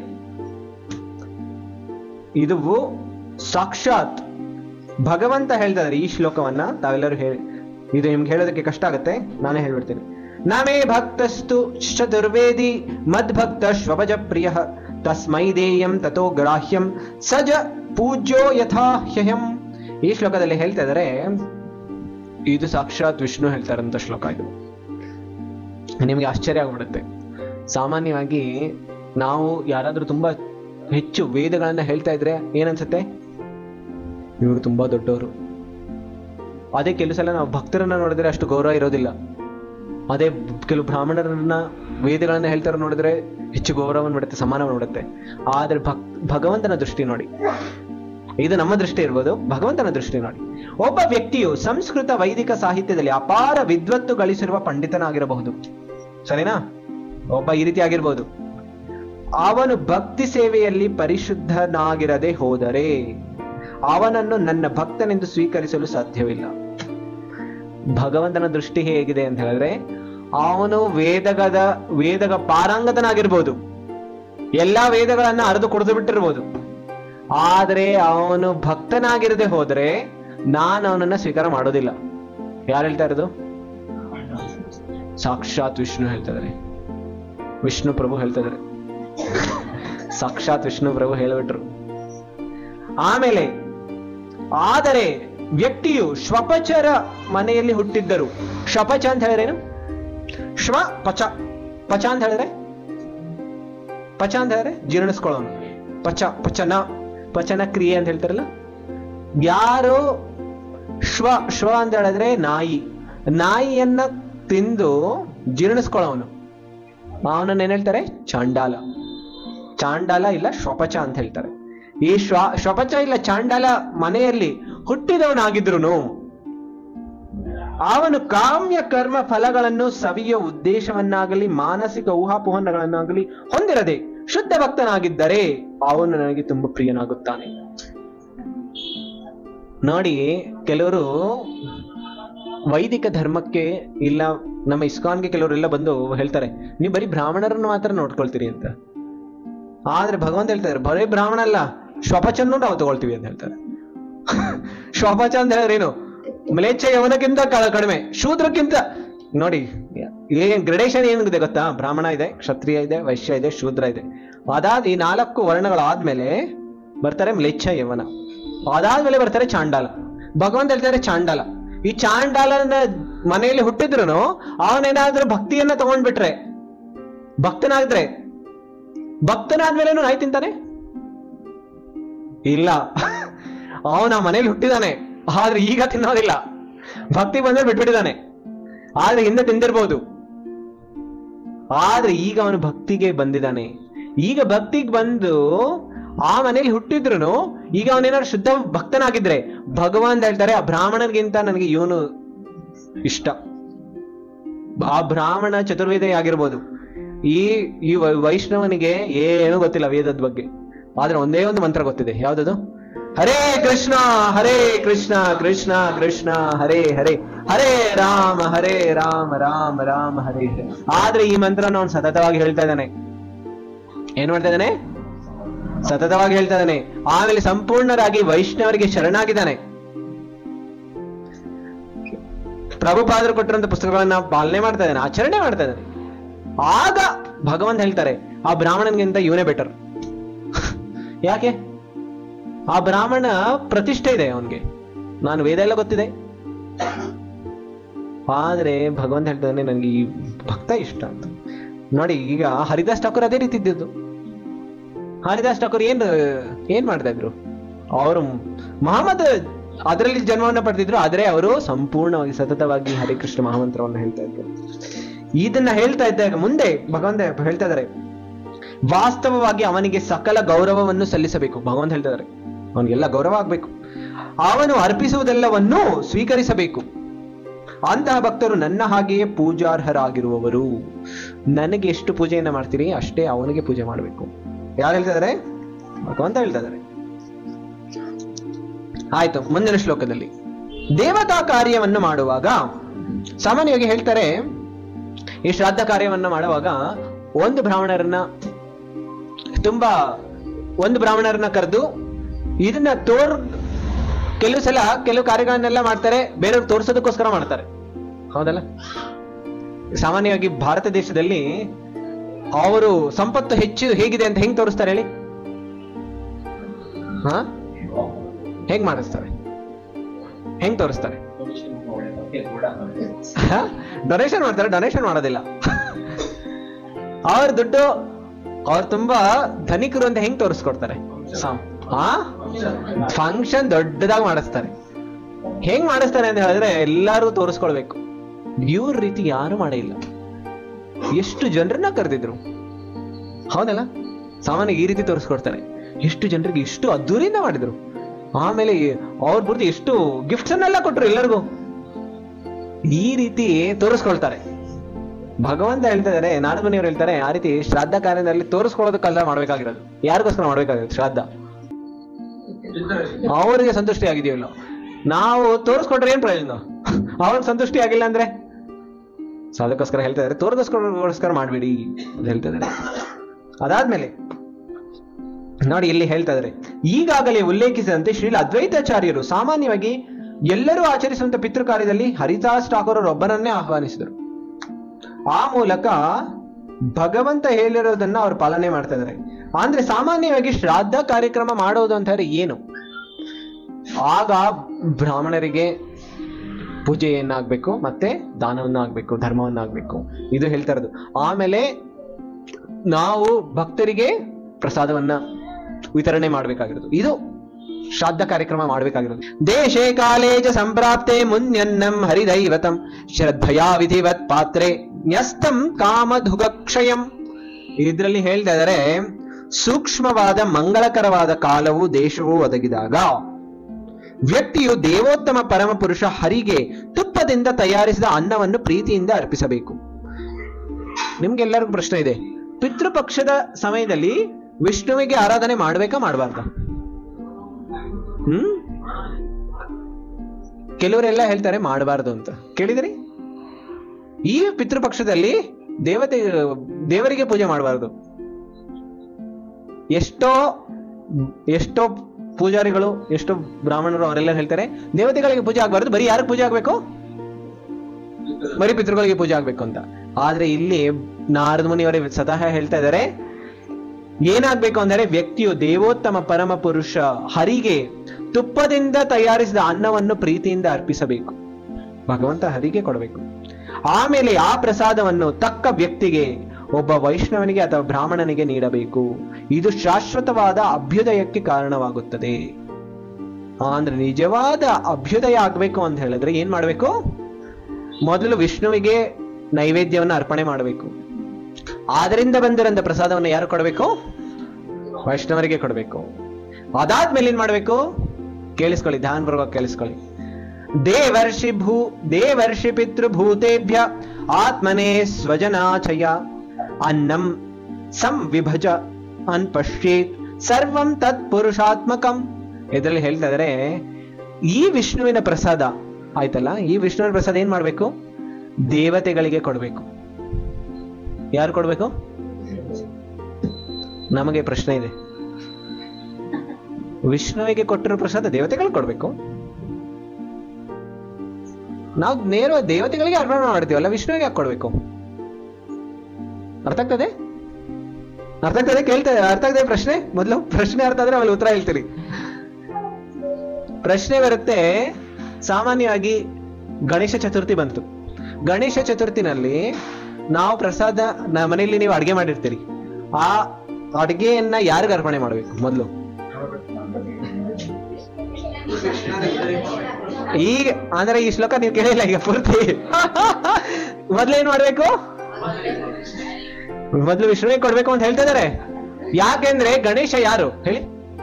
ಇದು ಸಾಕ್ಷಾತ್ ಭಗವಂತ ಹೇಳ್ತಾ ಇದ್ದಾರೆ ಈ ಶ್ಲೋಕವನ್ನ ತಾವೆಲ್ಲರೂ ಹೇಳಿ ಇದು ನಿಮ್ಗೆ ಹೇಳೋದಕ್ಕೆ ಕಷ್ಟ ಆಗುತ್ತೆ ನಾನೇ ಹೇಳ್ಬಿಡ್ತೀನಿ ನಮೇ ಭಕ್ತಸ್ತು ಚತುರ್ವೇದಿ ಮದ್ಭಕ್ತ ಶ್ವಭಜ ಪ್ರಿಯ ತಸ್ಮೈ ದೇಯಂ ತಥೋ ಗ್ರಾಹ್ಯಂ ಸಜ ಪೂಜ್ಯೋ ಯಥಾ ಹ್ಯಹಂ ಈ ಶ್ಲೋಕದಲ್ಲಿ ಹೇಳ್ತಾ ಇದ್ದಾರೆ ಇದು ಸಾಕ್ಷಾತ್ ವಿಷ್ಣು ಹೇಳ್ತಾರಂತ ಶ್ಲೋಕ ಇದು ನಿಮ್ಗೆ ಆಶ್ಚರ್ಯ ಆಗ್ಬಿಡುತ್ತೆ ಸಾಮಾನ್ಯವಾಗಿ ನಾವು ಯಾರಾದ್ರೂ ತುಂಬಾ ಹೆಚ್ಚು ವೇದಗಳನ್ನ ಹೇಳ್ತಾ ಇದ್ರೆ ಏನನ್ಸುತ್ತೆ ಇವರು ತುಂಬಾ ದೊಡ್ಡವರು ಅದೇ ಕೆಲವು ಸಲ ನಾವು ಭಕ್ತರನ್ನ ನೋಡಿದ್ರೆ ಅಷ್ಟು ಗೌರವ ಇರೋದಿಲ್ಲ ಅದೇ ಕೆಲವು ಬ್ರಾಹ್ಮಣರನ್ನ ವೇದಗಳನ್ನ ಹೇಳ್ತಾರ ನೋಡಿದ್ರೆ ಹೆಚ್ಚು ಗೌರವವನ್ನು ಬಿಡುತ್ತೆ ಸಮಾನವನ್ನು ಬಿಡುತ್ತೆ ಆದ್ರೆ ಭಕ್ ಭಗವಂತನ ದೃಷ್ಟಿ ನೋಡಿ ಇದು ನಮ್ಮ ದೃಷ್ಟಿ ಇರ್ಬೋದು ಭಗವಂತನ ದೃಷ್ಟಿ ನೋಡಿ ಒಬ್ಬ ವ್ಯಕ್ತಿಯು ಸಂಸ್ಕೃತ ವೈದಿಕ ಸಾಹಿತ್ಯದಲ್ಲಿ ಅಪಾರ ವಿದ್ವತ್ತು ಗಳಿಸಿರುವ ಪಂಡಿತನಾಗಿರಬಹುದು ಸರಿನಾ ಒಬ್ಬ ಈ ರೀತಿ ಆಗಿರ್ಬೋದು ಅವನು ಭಕ್ತಿ ಸೇವೆಯಲ್ಲಿ ಪರಿಶುದ್ಧನಾಗಿರದೆ ಹೋದರೆ ಅವನನ್ನು ನನ್ನ ಭಕ್ತನೆಂದು ಸ್ವೀಕರಿಸಲು ಸಾಧ್ಯವಿಲ್ಲ ಭಗವಂತನ ದೃಷ್ಟಿ ಹೇಗಿದೆ ಅಂತ ಹೇಳಿದ್ರೆ ಅವನು ವೇದಗದ ವೇದಗ ಪಾರಂಗತನಾಗಿರ್ಬೋದು ಎಲ್ಲಾ ವೇದಗಳನ್ನ ಅರೆದು ಕುಡಿದು ಬಿಟ್ಟಿರ್ಬೋದು ಆದರೆ ಅವನು ಭಕ್ತನಾಗಿರದೆ ಹೋದ್ರೆ ನಾನು ಅವನನ್ನ ಸ್ವೀಕಾರ ಮಾಡೋದಿಲ್ಲ ಯಾರು ಹೇಳ್ತಾ ಇರೋದು ಸಾಕ್ಷಾತ್ ವಿಷ್ಣು ಹೇಳ್ತಾ ಇದಾರೆ ವಿಷ್ಣು ಪ್ರಭು ಹೇಳ್ತಾ ಇದಾರೆ ಸಾಕ್ಷಾತ್ ವಿಷ್ಣು ಪ್ರಭು ಹೇಳಿಬಿಟ್ರು ಆಮೇಲೆ ಆದರೆ ವ್ಯಕ್ತಿಯು ಶ್ವಪಚರ ಮನೆಯಲ್ಲಿ ಹುಟ್ಟಿದ್ದರು ಶ್ವಪಚ ಅಂತ ಹೇಳಿದ್ರೇನು ಶ್ವ ಪಚ ಪಚ ಅಂತ ಹೇಳಿದ್ರೆ ಪಚ ಅಂತ ಹೇಳಿದ್ರೆ ಜೀರ್ಣಿಸ್ಕೊಳ್ಳೋನು ಪಚ ಪಚನ ಪಚನ ಕ್ರಿಯೆ ಅಂತ ಹೇಳ್ತಾರಲ್ಲ ಯಾರು ಶ್ವ ಶ್ವ ಅಂತ ಹೇಳಿದ್ರೆ ನಾಯಿ ನಾಯಿಯನ್ನ ತಿಂದು ಜೀರ್ಣಿಸ್ಕೊಳ್ಳೋನು ಅವನನ್ನ ಏನ್ ಹೇಳ್ತಾರೆ ಚಾಂಡಾಲ ಚಾಂಡಾಲ ಇಲ್ಲ ಶ್ವಪಚ ಅಂತ ಹೇಳ್ತಾರೆ ಈ ಶ್ವ ಶ್ವಪಚ ಇಲ್ಲ ಚಾಂಡಾಲ ಮನೆಯಲ್ಲಿ ಹುಟ್ಟಿದವನಾಗಿದ್ರು ಅವನು ಕಾಮ್ಯ ಕರ್ಮ ಫಲಗಳನ್ನು ಸವಿಯ ಉದ್ದೇಶವನ್ನಾಗಲಿ ಮಾನಸಿಕ ಊಹಾಪೋಹನಗಳನ್ನಾಗಲಿ ಹೊಂದಿರದೆ ಶುದ್ಧ ಭಕ್ತನಾಗಿದ್ದರೆ ಅವನು ನನಗೆ ತುಂಬಾ ಪ್ರಿಯನಾಗುತ್ತಾನೆ ನೋಡಿ ಕೆಲವರು ವೈದಿಕ ಧರ್ಮಕ್ಕೆ ಇಲ್ಲ ನಮ್ಮ ಇಸ್ಕಾನ್ಗೆ ಕೆಲವರೆಲ್ಲ ಬಂದು ಹೇಳ್ತಾರೆ ನೀವು ಬರೀ ಬ್ರಾಹ್ಮಣರನ್ನು ಮಾತ್ರ ನೋಡ್ಕೊಳ್ತೀರಿ ಅಂತ ಆದ್ರೆ ಭಗವಂತ ಹೇಳ್ತಾರೆ ಬರೀ ಬ್ರಾಹ್ಮಣ ಅಲ್ಲ ಶ್ವಪಚನ್ನು ನಾವು ತಗೊಳ್ತೀವಿ ಅಂತ ಹೇಳ್ತಾರೆ ಶ್ವಪಚ ಅಂತ ಹೇಳಿದ್ರೆ ಏನು ಮ್ಲೇಚ್ಛ ಯವನಕ್ಕಿಂತ ಕ- ಕಡಿಮೆ ಶೂದ್ರಕ್ಕಿಂತ ನೋಡಿ ಏನ್ ಗ್ರಡೇಷನ್ ಏನಿದೆ ಗೊತ್ತಾ ಬ್ರಾಹ್ಮಣ ಇದೆ ಕ್ಷತ್ರಿಯ ಇದೆ ವೈಶ್ಯ ಇದೆ ಶೂದ್ರ ಇದೆ ಅದಾದ ಈ ನಾಲ್ಕು ವರ್ಣಗಳಾದ್ಮೇಲೆ ಬರ್ತಾರೆ ಮ್ಲೇಚ್ಛ ಯವನ ಅದಾದ್ಮೇಲೆ ಬರ್ತಾರೆ ಚಾಂಡಾಲ ಭಗವಂತ ಹೇಳ್ತಾರೆ ಚಾಂಡಾಲ ಈ ಚಾಂಡಾಲನ ಮನೆಯಲ್ಲಿ ಹುಟ್ಟಿದ್ರು ಅವನೇನಾದ್ರೂ ಭಕ್ತಿಯನ್ನ ತಗೊಂಡ್ಬಿಟ್ರೆ ಭಕ್ತನಾಗಿದ್ರೆ ಭಕ್ತನಾದ್ಮೇಲೆ ನಾಯಿ ತಿಂತಾನೆ ಇಲ್ಲ ಅವನ ಮನೇಲಿ ಹುಟ್ಟಿದಾನೆ ಆದ್ರೆ ಈಗ ತಿನ್ನೋದಿಲ್ಲ ಭಕ್ತಿ ಬಂದ್ರೆ ಬಿಟ್ಬಿಟ್ಟಿದ್ದಾನೆ ಆದ್ರೆ ಹಿಂದೆ ತಿಂದಿರ್ಬೋದು ಆದ್ರೆ ಈಗ ಅವನು ಭಕ್ತಿಗೆ ಬಂದಿದ್ದಾನೆ ಈಗ ಭಕ್ತಿಗೆ ಬಂದು ಆ ಮನೇಲಿ ಹುಟ್ಟಿದ್ರು ಈಗ ಅವನೇನಾದ್ರು ಶುದ್ಧ ಭಕ್ತನಾಗಿದ್ರೆ ಭಗವಾನ್ ಹೇಳ್ತಾರೆ ಆ ಬ್ರಾಹ್ಮಣನಿಗಿಂತ ನನಗೆ ಇವನು ಇಷ್ಟ ಆ ಬ್ರಾಹ್ಮಣ ಚತುರ್ವೇದ ಆಗಿರ್ಬೋದು ಈ ಈ ವೈ- ವೈಷ್ಣವನಿಗೆ ಏನು ಗೊತ್ತಿಲ್ಲ ವೇದದ ಬಗ್ಗೆ ಆದ್ರೆ ಒಂದೇ ಒಂದು ಮಂತ್ರ ಗೊತ್ತಿದೆ ಯಾವ್ದದು ಹರೇ ಕೃಷ್ಣ ಹರೇ ಕೃಷ್ಣ ಕೃಷ್ಣ ಕೃಷ್ಣ ಹರೇ ಹರೇ ಹರೇ ರಾಮ ಹರೇ ರಾಮ ರಾಮ ರಾಮ ಹರೇ ಹರೇ ಆದ್ರೆ ಈ ಮಂತ್ರನ ಅವನು ಸತತವಾಗಿ ಹೇಳ್ತಾ ಇದ್ದಾನೆ ಏನ್ ಮಾಡ್ತಾ ಇದ್ದಾನೆ ಸತತವಾಗಿ ಹೇಳ್ತಾ ಇದ್ದಾನೆ ಆಮೇಲೆ ಸಂಪೂರ್ಣರಾಗಿ ವೈಷ್ಣವರಿಗೆ ಶರಣಾಗಿದ್ದಾನೆ ಪ್ರಭುಪಾದರು ಕೊಟ್ಟಿರುವಂತ ಪುಸ್ತಕಗಳನ್ನ ಪಾಲನೆ ಮಾಡ್ತಾ ಇದ್ದಾನೆ ಆಚರಣೆ ಮಾಡ್ತಾ ಇದ್ದಾನೆ ಆಗ ಭಗವಂತ ಹೇಳ್ತಾರೆ ಆ ಬ್ರಾಹ್ಮಣನ್ಗಿಂತ ಇವನೇ ಬೆಟರ್ ಯಾಕೆ ಆ ಬ್ರಾಹ್ಮಣ ಪ್ರತಿಷ್ಠೆ ಇದೆ ಅವನ್ಗೆ ನಾನು ವೇದ ಎಲ್ಲ ಗೊತ್ತಿದೆ ಆದ್ರೆ ಭಗವಂತ ಹೇಳ್ತಾನೆ ನನಗೆ ಈ ಭಕ್ತ ಇಷ್ಟ ಅಂತ ನೋಡಿ ಈಗ ಹರಿದಾಸ್ ಠಾಕೂರ್ ಅದೇ ರೀತಿ ಇದ್ದಿದ್ದು ಹರಿದಾಸ್ ಠಾಕೂರ್ ಏನ್ ಏನ್ ಮಾಡ್ತಾ ಇದ್ರು ಅವರು ಮಹಮ್ಮದ್ ಅದರಲ್ಲಿ ಜನ್ಮವನ್ನ ಪಡೆದಿದ್ರು ಆದ್ರೆ ಅವರು ಸಂಪೂರ್ಣವಾಗಿ ಸತತವಾಗಿ ಹರಿಕೃಷ್ಣ ಮಹಾಮಂತ್ರವನ್ನು ಹೇಳ್ತಾ ಇದ್ರು ಇದನ್ನ ಹೇಳ್ತಾ ಇದ್ದಾಗ ಮುಂದೆ ಭಗವಂತ ಹೇಳ್ತಾ ಇದಾರೆ ವಾಸ್ತವವಾಗಿ ಅವನಿಗೆ ಸಕಲ ಗೌರವವನ್ನು ಸಲ್ಲಿಸಬೇಕು ಭಗವಂತ ಹೇಳ್ತಾ ಇದಾರೆ ಅವನಿಗೆಲ್ಲ ಗೌರವ ಆಗ್ಬೇಕು ಅವನು ಅರ್ಪಿಸುವುದೆಲ್ಲವನ್ನು ಸ್ವೀಕರಿಸಬೇಕು ಅಂತಹ ಭಕ್ತರು ನನ್ನ ಹಾಗೆಯೇ ಪೂಜಾರ್ಹರಾಗಿರುವವರು ನನಗೆ ಎಷ್ಟು ಪೂಜೆಯನ್ನ ಮಾಡ್ತೀರಿ ಅಷ್ಟೇ ಅವನಿಗೆ ಪೂಜೆ ಮಾಡಬೇಕು ಯಾರು ಹೇಳ್ತಾ ಇದಾರೆ ಭಗವಂತ ಹೇಳ್ತಾ ಇದಾರೆ ಆಯ್ತು ಮುಂದಿನ ಶ್ಲೋಕದಲ್ಲಿ ದೇವತಾ ಕಾರ್ಯವನ್ನು ಮಾಡುವಾಗ ಸಾಮಾನ್ಯವಾಗಿ ಹೇಳ್ತಾರೆ ಈ ಶ್ರಾದ್ದ ಕಾರ್ಯವನ್ನ ಮಾಡುವಾಗ ಒಂದು ಬ್ರಾಹ್ಮಣರನ್ನ ತುಂಬಾ ಒಂದು ಬ್ರಾಹ್ಮಣರನ್ನ ಕರೆದು ಇದನ್ನ ತೋರ್ ಕೆಲವು ಸಲ ಕೆಲವು ಕಾರ್ಯಗಳನ್ನೆಲ್ಲ ಮಾಡ್ತಾರೆ ಬೇರೆಯವ್ರು ತೋರ್ಸೋದಕ್ಕೋಸ್ಕರ ಮಾಡ್ತಾರೆ ಹೌದಲ್ಲ ಸಾಮಾನ್ಯವಾಗಿ ಭಾರತ ದೇಶದಲ್ಲಿ ಅವರು ಸಂಪತ್ತು ಹೆಚ್ಚು ಹೇಗಿದೆ ಅಂತ ಹೆಂಗ್ ತೋರಿಸ್ತಾರೆ ಹೇಳಿ ಹಾ ಹೆಂಗ್ ಮಾಡಿಸ್ತಾರೆ ಹೆಂಗ್ ತೋರಿಸ್ತಾರೆ ಡೊನೇಷನ್ ಮಾಡ್ತಾರೆ ಡೊನೇಷನ್ ಮಾಡೋದಿಲ್ಲ ಅವ್ರ ದುಡ್ಡು ಅವ್ರು ತುಂಬಾ ಧನಿಕರು ಅಂತ ಹೆಂಗ್ ತೋರಿಸ್ಕೊಡ್ತಾರೆ ಹಾ ಫಂಕ್ಷನ್ ದೊಡ್ಡದಾಗಿ ಮಾಡಿಸ್ತಾರೆ ಹೆಂಗ್ ಮಾಡಿಸ್ತಾರೆ ಅಂತ ಹೇಳಿದ್ರೆ ಎಲ್ಲಾರು ತೋರಿಸ್ಕೊಳ್ಬೇಕು ಇವ್ರ ರೀತಿ ಯಾರು ಮಾಡೇ ಇಲ್ಲ ಎಷ್ಟು ಜನರನ್ನ ಕರೆದಿದ್ರು ಹೌದಲ್ಲ ಸಾಮಾನ್ಯ ಈ ರೀತಿ ತೋರಿಸ್ಕೊಡ್ತಾರೆ ಎಷ್ಟು ಜನರಿಗೆ ಇಷ್ಟು ಅದ್ದೂರಿಯಿಂದ ಮಾಡಿದ್ರು ಆಮೇಲೆ ಅವ್ರ ಪೂರ್ತಿ ಎಷ್ಟು ಗಿಫ್ಟ್ಸ್ ಅನ್ನೆಲ್ಲ ಕೊಟ್ರು ಎಲ್ಲರಿಗೂ ಈ ರೀತಿ ತೋರಿಸ್ಕೊಳ್ತಾರೆ ಭಗವಂತ ಹೇಳ್ತಾ ಇದಾರೆ ನಾರದಮನಿಯವರು ಹೇಳ್ತಾರೆ ಆ ರೀತಿ ಶ್ರಾದ್ದ ಕಾರ್ಯದಲ್ಲಿ ತೋರಿಸ್ಕೊಳ್ಳೋದಕ್ಕಲ್ಲ ಮಾಡ್ಬೇಕಾಗಿರೋದು ಯಾರಿಗೋಸ್ಕರ ಮಾಡ್ಬೇಕಾಗಿರೋದು ಶ್ರಾದ್ದ ಅವರಿಗೆ ಸಂತುಷ್ಟಿ ಆಗಿದೆಯೋ ಇಲ್ಲೋ ನಾವು ತೋರಿಸ್ಕೊಂಡ್ರೆ ಏನ್ ಪ್ರಯೋಜನ ಅವ್ರಿಗೆ ಸಂತುಷ್ಟಿ ಆಗಿಲ್ಲ ಅಂದ್ರೆ ಸೊ ಅದಕ್ಕೋಸ್ಕರ ಹೇಳ್ತಾ ಇದಾರೆ ತೋರಿಸ್ಕೋಸ್ಕರ ಮಾಡ್ಬೇಡಿ ಅಂತ ಹೇಳ್ತಾ ಇದಾರೆ ಅದಾದ್ಮೇಲೆ ನೋಡಿ ಇಲ್ಲಿ ಹೇಳ್ತಾ ಇದಾರೆ ಈಗಾಗಲೇ ಉಲ್ಲೇಖಿಸಿದಂತೆ ಶ್ರೀಲ ಅದ್ವೈತಾಚಾರ್ಯರು ಸಾಮಾನ್ಯವಾಗಿ ಎಲ್ಲರೂ ಆಚರಿಸುವಂತ ಪಿತೃ ಕಾರ್ಯದಲ್ಲಿ ಹರಿದಾಸ್ ಠಾಕೂರ್ ಒಬ್ಬರನ್ನೇ ಆಹ್ವಾನಿಸಿದರು ಆ ಮೂಲಕ ಭಗವಂತ ಹೇಳಿರೋದನ್ನ ಅವ್ರು ಪಾಲನೆ ಮಾಡ್ತಾ ಇದ್ದಾರೆ ಅಂದ್ರೆ ಸಾಮಾನ್ಯವಾಗಿ ಶ್ರಾದ್ದ ಕಾರ್ಯಕ್ರಮ ಮಾಡೋದು ಅಂತ ಹೇಳಿದ್ರೆ ಏನು ಆಗ ಬ್ರಾಹ್ಮಣರಿಗೆ ಪೂಜೆಯನ್ನಾಗ್ಬೇಕು ಮತ್ತೆ ದಾನವನ್ನ ಆಗ್ಬೇಕು ಧರ್ಮವನ್ನ ಆಗ್ಬೇಕು ಇದು ಹೇಳ್ತಾ ಇರೋದು ಆಮೇಲೆ ನಾವು ಭಕ್ತರಿಗೆ ಪ್ರಸಾದವನ್ನ ವಿತರಣೆ ಮಾಡ್ಬೇಕಾಗಿರೋದು ಇದು ಶ್ರಾದ್ದ ಕಾರ್ಯಕ್ರಮ ಮಾಡ್ಬೇಕಾಗಿರೋದು ದೇಶೇ ಕಾಲೇ ಚ ಸಂಪ್ರಾಪ್ತೆ ಮುನ್ಯನ್ನಂ ಹರಿದೈವತಂ ಶ್ರದ್ಧಯಾ ವಿಧಿವತ್ ಪಾತ್ರೆ ನ್ಯಸ್ತಂ ಕಾಮಧುಗಕ್ಷಯಂ ಇದ್ರಲ್ಲಿ ಹೇಳ್ತಾ ಇದಾರೆ ಸೂಕ್ಷ್ಮವಾದ ಮಂಗಳಕರವಾದ ಕಾಲವು ದೇಶವು ಒದಗಿದಾಗ ವ್ಯಕ್ತಿಯು ದೇವೋತ್ತಮ ಪರಮ ಪುರುಷ ಹರಿಗೆ ತುಪ್ಪದಿಂದ ತಯಾರಿಸಿದ ಅನ್ನವನ್ನು ಪ್ರೀತಿಯಿಂದ ಅರ್ಪಿಸಬೇಕು ನಿಮ್ಗೆಲ್ಲರಿಗೂ ಪ್ರಶ್ನೆ ಇದೆ ಪಿತೃಪಕ್ಷದ ಸಮಯದಲ್ಲಿ ವಿಷ್ಣುವಿಗೆ ಆರಾಧನೆ ಮಾಡ್ಬೇಕಾ ಮಾಡಬಾರ್ದ ಹ್ಮ್ ಕೆಲವರೆಲ್ಲ ಹೇಳ್ತಾರೆ ಮಾಡಬಾರ್ದು ಅಂತ ಕೇಳಿದ್ರಿ ಈ ಪಿತೃಪಕ್ಷದಲ್ಲಿ ದೇವತೆ ದೇವರಿಗೆ ಪೂಜೆ ಮಾಡಬಾರ್ದು ಎಷ್ಟೋ ಎಷ್ಟೋ ಪೂಜಾರಿಗಳು ಎಷ್ಟೋ ಬ್ರಾಹ್ಮಣರು ಅವರೆಲ್ಲ ಹೇಳ್ತಾರೆ ದೇವತೆಗಳಿಗೆ ಪೂಜೆ ಆಗ್ಬಾರ್ದು ಬರೀ ಯಾರಿಗೆ ಪೂಜೆ ಆಗ್ಬೇಕು ಬರೀ ಪಿತೃಗಳಿಗೆ ಪೂಜೆ ಆಗ್ಬೇಕು ಅಂತ ಆದ್ರೆ ಇಲ್ಲಿ ನಾರದ ಮುನಿಯವರೇ ಸ್ವತಃ ಹೇಳ್ತಾ ಇದ್ದಾರೆ ಏನಾಗ್ಬೇಕು ಅಂದರೆ ವ್ಯಕ್ತಿಯು ದೇವೋತ್ತಮ ಪರಮ ಪುರುಷ ಹರಿಗೆ ತುಪ್ಪದಿಂದ ತಯಾರಿಸಿದ ಅನ್ನವನ್ನು ಪ್ರೀತಿಯಿಂದ ಅರ್ಪಿಸಬೇಕು ಭಗವಂತ ಹರಿಗೆ ಕೊಡಬೇಕು ಆಮೇಲೆ ಆ ಪ್ರಸಾದವನ್ನು ತಕ್ಕ ವ್ಯಕ್ತಿಗೆ ಒಬ್ಬ ವೈಷ್ಣವನಿಗೆ ಅಥವಾ ಬ್ರಾಹ್ಮಣನಿಗೆ ನೀಡಬೇಕು ಇದು ಶಾಶ್ವತವಾದ ಅಭ್ಯುದಯಕ್ಕೆ ಕಾರಣವಾಗುತ್ತದೆ ಅಂದ್ರೆ ನಿಜವಾದ ಅಭ್ಯುದಯ ಆಗ್ಬೇಕು ಅಂತ ಹೇಳಿದ್ರೆ ಏನ್ ಮಾಡ್ಬೇಕು ಮೊದಲು ವಿಷ್ಣುವಿಗೆ ನೈವೇದ್ಯವನ್ನು ಅರ್ಪಣೆ ಮಾಡಬೇಕು ಆದರಿಂದ ಬಂದಿರಂತ ಪ್ರಸಾದವನ್ನು ಯಾರು ಕೊಡಬೇಕು ವೈಷ್ಣವರಿಗೆ ಕೊಡಬೇಕು ಅದಾದ್ಮೇಲೆ ಏನ್ ಮಾಡ್ಬೇಕು ಕೇಳಿಸ್ಕೊಳ್ಳಿ ಧ್ಯಾನಪೂರ್ವಕ ಕೇಳಿಸ್ಕೊಳ್ಳಿ ದೇವರ್ಷಿ ಭೂ ದೇವರ್ಷಿ ಪಿತೃಭೂತೇಭ್ಯ ಆತ್ಮನೇ ಸ್ವಜನಾಚಯ ಅನ್ನಂ ಸಂವಿಭಜ ಅನ್ ಪಶ್ಯೇತ್ ಸರ್ವಂ ತತ್ ಪುರುಷಾತ್ಮಕಂ ಇದರಲ್ಲಿ ಹೇಳ್ತಾ ಇದಾರೆ ಈ ವಿಷ್ಣುವಿನ ಪ್ರಸಾದ ಆಯ್ತಲ್ಲ ಈ ವಿಷ್ಣುವಿನ ಪ್ರಸಾದ ಏನ್ ಮಾಡ್ಬೇಕು ದೇವತೆಗಳಿಗೆ ಕೊಡ್ಬೇಕು ಯಾರು ಕೊಡ್ಬೇಕು ನಮಗೆ ಪ್ರಶ್ನೆ ಇದೆ ವಿಷ್ಣುವಿಗೆ ಕೊಟ್ಟಿರೋ ಪ್ರಸಾದ ದೇವತೆಗಳು ಕೊಡ್ಬೇಕು ನಾವು ನೇರ ದೇವತೆಗಳಿಗೆ ಅರ್ಪಣೆ ಮಾಡ್ತೀವಲ್ಲ ವಿಷ್ಣುವಿಗೆ ಯಾಕೆ ಕೊಡ್ಬೇಕು ಅರ್ಥ ಆಗ್ತದೆ ಅರ್ಥ ಆಗ್ತದೆ ಕೇಳ್ತದೆ ಅರ್ಥ ಆಗ್ತದೆ ಪ್ರಶ್ನೆ ಮೊದಲು ಪ್ರಶ್ನೆ ಅರ್ಥ ಆದ್ರೆ ಆಮೇಲೆ ಉತ್ತರ ಹೇಳ್ತೀರಿ ಪ್ರಶ್ನೆ ಬರುತ್ತೆ ಸಾಮಾನ್ಯವಾಗಿ ಗಣೇಶ ಚತುರ್ಥಿ ಬಂತು ಗಣೇಶ ಚತುರ್ಥಿನಲ್ಲಿ ನಾವು ಪ್ರಸಾದ ನ- ಮನೆಯಲ್ಲಿ ನೀವು ಅಡಿಗೆ ಮಾಡಿರ್ತೀರಿ ಆ ಅಡಿಗೆಯನ್ನ ಯಾರಿಗ ಅರ್ಪಣೆ ಮಾಡ್ಬೇಕು ಮೊದಲು ಈಗ ಅಂದ್ರೆ ಈ ಶ್ಲೋಕ ನೀವು ಕೇಳಿಲ್ಲ ಈಗ ಪೂರ್ತಿ ಮೊದ್ಲೇನ್ ಮಾಡ್ಬೇಕು ಮೊದ್ಲು ವಿಷ್ಣುವಿಗೆ ಕೊಡ್ಬೇಕು ಅಂತ ಹೇಳ್ತಾ ಇದಾರೆ ಯಾಕೆಂದ್ರೆ ಗಣೇಶ ಯಾರು ಹೇಳಿ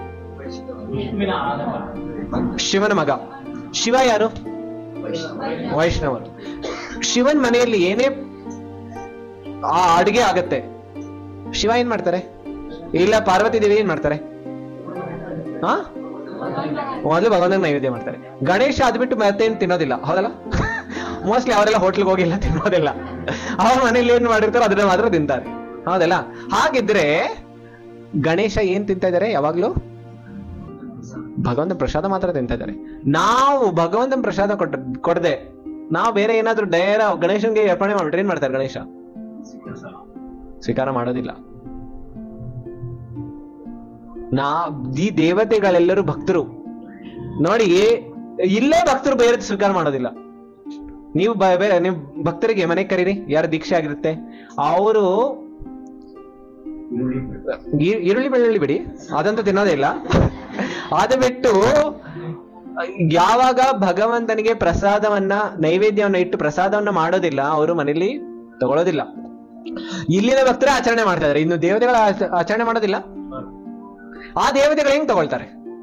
ಶಿವನ ಮಗ ಶಿವ ಯಾರು ವೈಷ್ಣವರು ಶಿವನ್ ಮನೆಯಲ್ಲಿ ಏನೇ ಆ ಅಡುಗೆ ಆಗತ್ತೆ ಶಿವ ಏನ್ ಮಾಡ್ತಾರೆ ಇಲ್ಲ ಪಾರ್ವತಿ ದೇವಿ ಏನ್ ಮಾಡ್ತಾರೆ ಹಾ ಮೊದಲು ಭಗವಂತನ ನೈವೇದ್ಯ ಮಾಡ್ತಾರೆ ಗಣೇಶ ಅದ್ಬಿಟ್ಟು ಮತ್ತೇನ್ ತಿನ್ನೋದಿಲ್ಲ ಹೌದಲ್ಲ ಮೋಸ್ಟ್ಲಿ ಅವರೆಲ್ಲ ಹೋಟ್ಲಿಗೆ ಹೋಗಿಲ್ಲ ತಿನ್ನೋದಿಲ್ಲ ಅವ್ರ ಮನೇಲಿ ಏನ್ ಮಾಡಿರ್ತಾರೋ ಅದನ್ನ ಮಾತ್ರ ತಿಂತಾರೆ ಹೌದಲ್ಲ ಹಾಗಿದ್ರೆ ಗಣೇಶ ಏನ್ ತಿಂತಾ ಇದಾರೆ ಯಾವಾಗ್ಲೂ ಭಗವಂತನ ಪ್ರಸಾದ ಮಾತ್ರ ತಿಂತಾ ಇದ್ದಾರೆ ನಾವು ಭಗವಂತನ ಪ್ರಸಾದ ಕೊಟ್ಟ ಕೊಡದೆ ನಾವು ಬೇರೆ ಏನಾದ್ರೂ ಡೈರ ಗಣೇಶನ್ಗೆ ಅರ್ಪಣೆ ಮಾಡ್ಬಿಟ್ರೆ ಏನ್ ಮಾಡ್ತಾರೆ ಗಣೇಶ ಸ್ವೀಕಾರ ಮಾಡೋದಿಲ್ಲ ನಾ ಈ ದೇವತೆಗಳೆಲ್ಲರೂ ಭಕ್ತರು ನೋಡಿ ಇಲ್ಲೇ ಭಕ್ತರು ಬೇರೆ ಸ್ವೀಕಾರ ಮಾಡೋದಿಲ್ಲ ನೀವು ಬ- ಬೇ- ನೀವು ಭಕ್ತರಿಗೆ ಮನೆ ಕರೀರಿ ಯಾರು ದೀಕ್ಷೆ ಆಗಿರುತ್ತೆ ಅವರು ಈ- ಈರುಳ್ಳಿ ಬೆಳ್ಳುಳ್ಳಿ ಬಿಡಿ ಅದಂತೂ ತಿನ್ನೋದೇ ಇಲ್ಲ ಅದು ಬಿಟ್ಟು ಯಾವಾಗ ಭಗವಂತನಿಗೆ ಪ್ರಸಾದವನ್ನ ನೈವೇದ್ಯವನ್ನ ಇಟ್ಟು ಪ್ರಸಾದವನ್ನ ಮಾಡೋದಿಲ್ಲ ಅವರು ಮನೇಲಿ ತಗೊಳ್ಳೋದಿಲ್ಲ ಇಲ್ಲಿನ ಭಕ್ತರೇ ಆಚರಣೆ ಮಾಡ್ತಾ ಇದಾರೆ ಇನ್ನು ದೇವತೆಗಳ ಆಚ- ಆಚರಣೆ ಮಾಡೋದಿಲ್ಲ ಆ ದೇವತೆಗಳು ಹೆಂಗ್ ತಗೊಳ್ತಾರೆ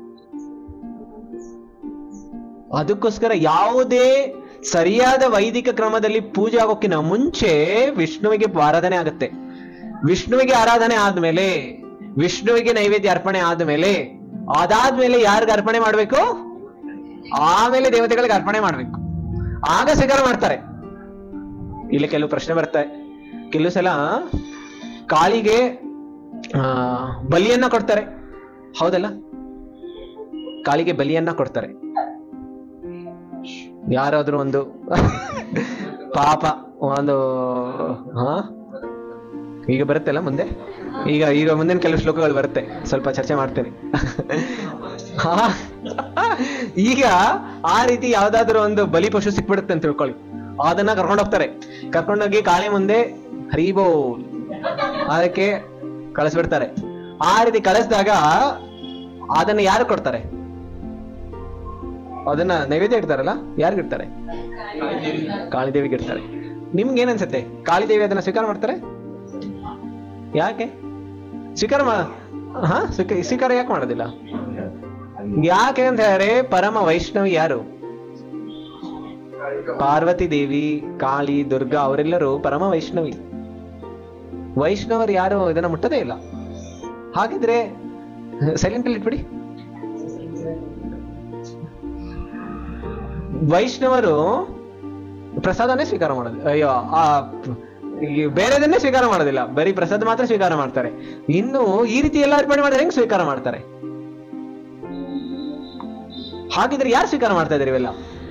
ಅದಕ್ಕೋಸ್ಕರ ಯಾವುದೇ ಸರಿಯಾದ ವೈದಿಕ ಕ್ರಮದಲ್ಲಿ ಪೂಜೆ ಆಗೋಕ್ಕಿಂತ ಮುಂಚೆ ವಿಷ್ಣುವಿಗೆ ಆರಾಧನೆ ಆಗುತ್ತೆ ವಿಷ್ಣುವಿಗೆ ಆರಾಧನೆ ಆದ್ಮೇಲೆ ವಿಷ್ಣುವಿಗೆ ನೈವೇದ್ಯ ಅರ್ಪಣೆ ಆದ್ಮೇಲೆ ಅದಾದ್ಮೇಲೆ ಯಾರಿಗ ಅರ್ಪಣೆ ಮಾಡ್ಬೇಕು ಆಮೇಲೆ ದೇವತೆಗಳಿಗೆ ಅರ್ಪಣೆ ಮಾಡ್ಬೇಕು ಆಗ ಸ್ವೀಕಾರ ಮಾಡ್ತಾರೆ ಇಲ್ಲಿ ಕೆಲವು ಪ್ರಶ್ನೆ ಬರ್ತವೆ ಕೆಲವು ಸಲ ಕಾಳಿಗೆ ಆ ಬಲಿಯನ್ನ ಕೊಡ್ತಾರೆ ಹೌದಲ್ಲ ಕಾಳಿಗೆ ಬಲಿಯನ್ನ ಕೊಡ್ತಾರೆ ಯಾರಾದ್ರೂ ಒಂದು ಪಾಪ ಒಂದು ಹಾ ಈಗ ಬರುತ್ತಲ್ಲ ಮುಂದೆ ಈಗ ಈಗ ಮುಂದಿನ ಕೆಲವು ಶ್ಲೋಕಗಳು ಬರುತ್ತೆ ಸ್ವಲ್ಪ ಚರ್ಚೆ ಮಾಡ್ತೇನೆ ಹಾ. ಈಗ ಆ ರೀತಿ ಯಾವ್ದಾದ್ರು ಒಂದು ಬಲಿ ಪಶು ಸಿಕ್ಬಿಡುತ್ತೆ ಅಂತ ತಿಳ್ಕೊಳ್ಳಿ ಅದನ್ನ ಕರ್ಕೊಂಡು ಹೋಗ್ತಾರೆ ಕರ್ಕೊಂಡೋಗಿ ಕಾಳಿ ಮುಂದೆ ಹರಿಬೋ ಅದಕ್ಕೆ ಕಳಿಸ್ಬಿಡ್ತಾರೆ ಆ ರೀತಿ ಕಳಿಸಿದಾಗ ಅದನ್ನ ಯಾರು ಕೊಡ್ತಾರೆ ಅದನ್ನ ನೈವೇದ್ಯ ಇಡ್ತಾರಲ್ಲ ಯಾರಿಗ್ ಇಡ್ತಾರೆ ಕಾಳಿದೇವಿಗೆ ಇಡ್ತಾರೆ ನಿಮ್ಗೆ ಏನ್ ಅನ್ಸುತ್ತೆ ಕಾಳಿದೇವಿ ಅದನ್ನ ಸ್ವೀಕಾರ ಮಾಡ್ತಾರೆ ಯಾಕೆ ಸ್ವೀಕಾರ ಮಾ ಹಾ ಸ್ವೀಕ- ಸ್ವೀಕಾರ ಯಾಕೆ ಮಾಡೋದಿಲ್ಲ ಯಾಕೆ ಅಂತ ಹೇಳಿದ್ರೆ ಪರಮ ವೈಷ್ಣವಿ ಯಾರು ಪಾರ್ವತಿ ದೇವಿ ಕಾಳಿ ದುರ್ಗಾ ಅವರೆಲ್ಲರೂ ಪರಮ ವೈಷ್ಣವಿ ವೈಷ್ಣವರು ಯಾರು ಇದನ್ನ ಮುಟ್ಟದೇ ಇಲ್ಲ ಹಾಗಿದ್ರೆ ಸೈಲೆಂಟ್ ಅಲ್ಲಿ ಇಟ್ಬಿಡಿ ವೈಷ್ಣವರು ಪ್ರಸಾದನೇ ಸ್ವೀಕಾರ ಮಾಡೋದು ಅಯ್ಯೋ ಆ ಈ ಬೇರೆದನ್ನೇ ಸ್ವೀಕಾರ ಮಾಡೋದಿಲ್ಲ ಬರೀ ಪ್ರಸಾದ ಮಾತ್ರ ಸ್ವೀಕಾರ ಮಾಡ್ತಾರೆ ಇನ್ನು ಈ ರೀತಿ ಎಲ್ಲ ಅರ್ಪಣೆ ಮಾಡಿದ್ರೆ ಹೆಂಗ್ ಸ್ವೀಕಾರ ಮಾಡ್ತಾರೆ ಹಾಗಿದ್ರೆ ಯಾರು ಸ್ವೀಕಾರ ಮಾಡ್ತಾ ಇದಾರೆ ಇವೆಲ್ಲ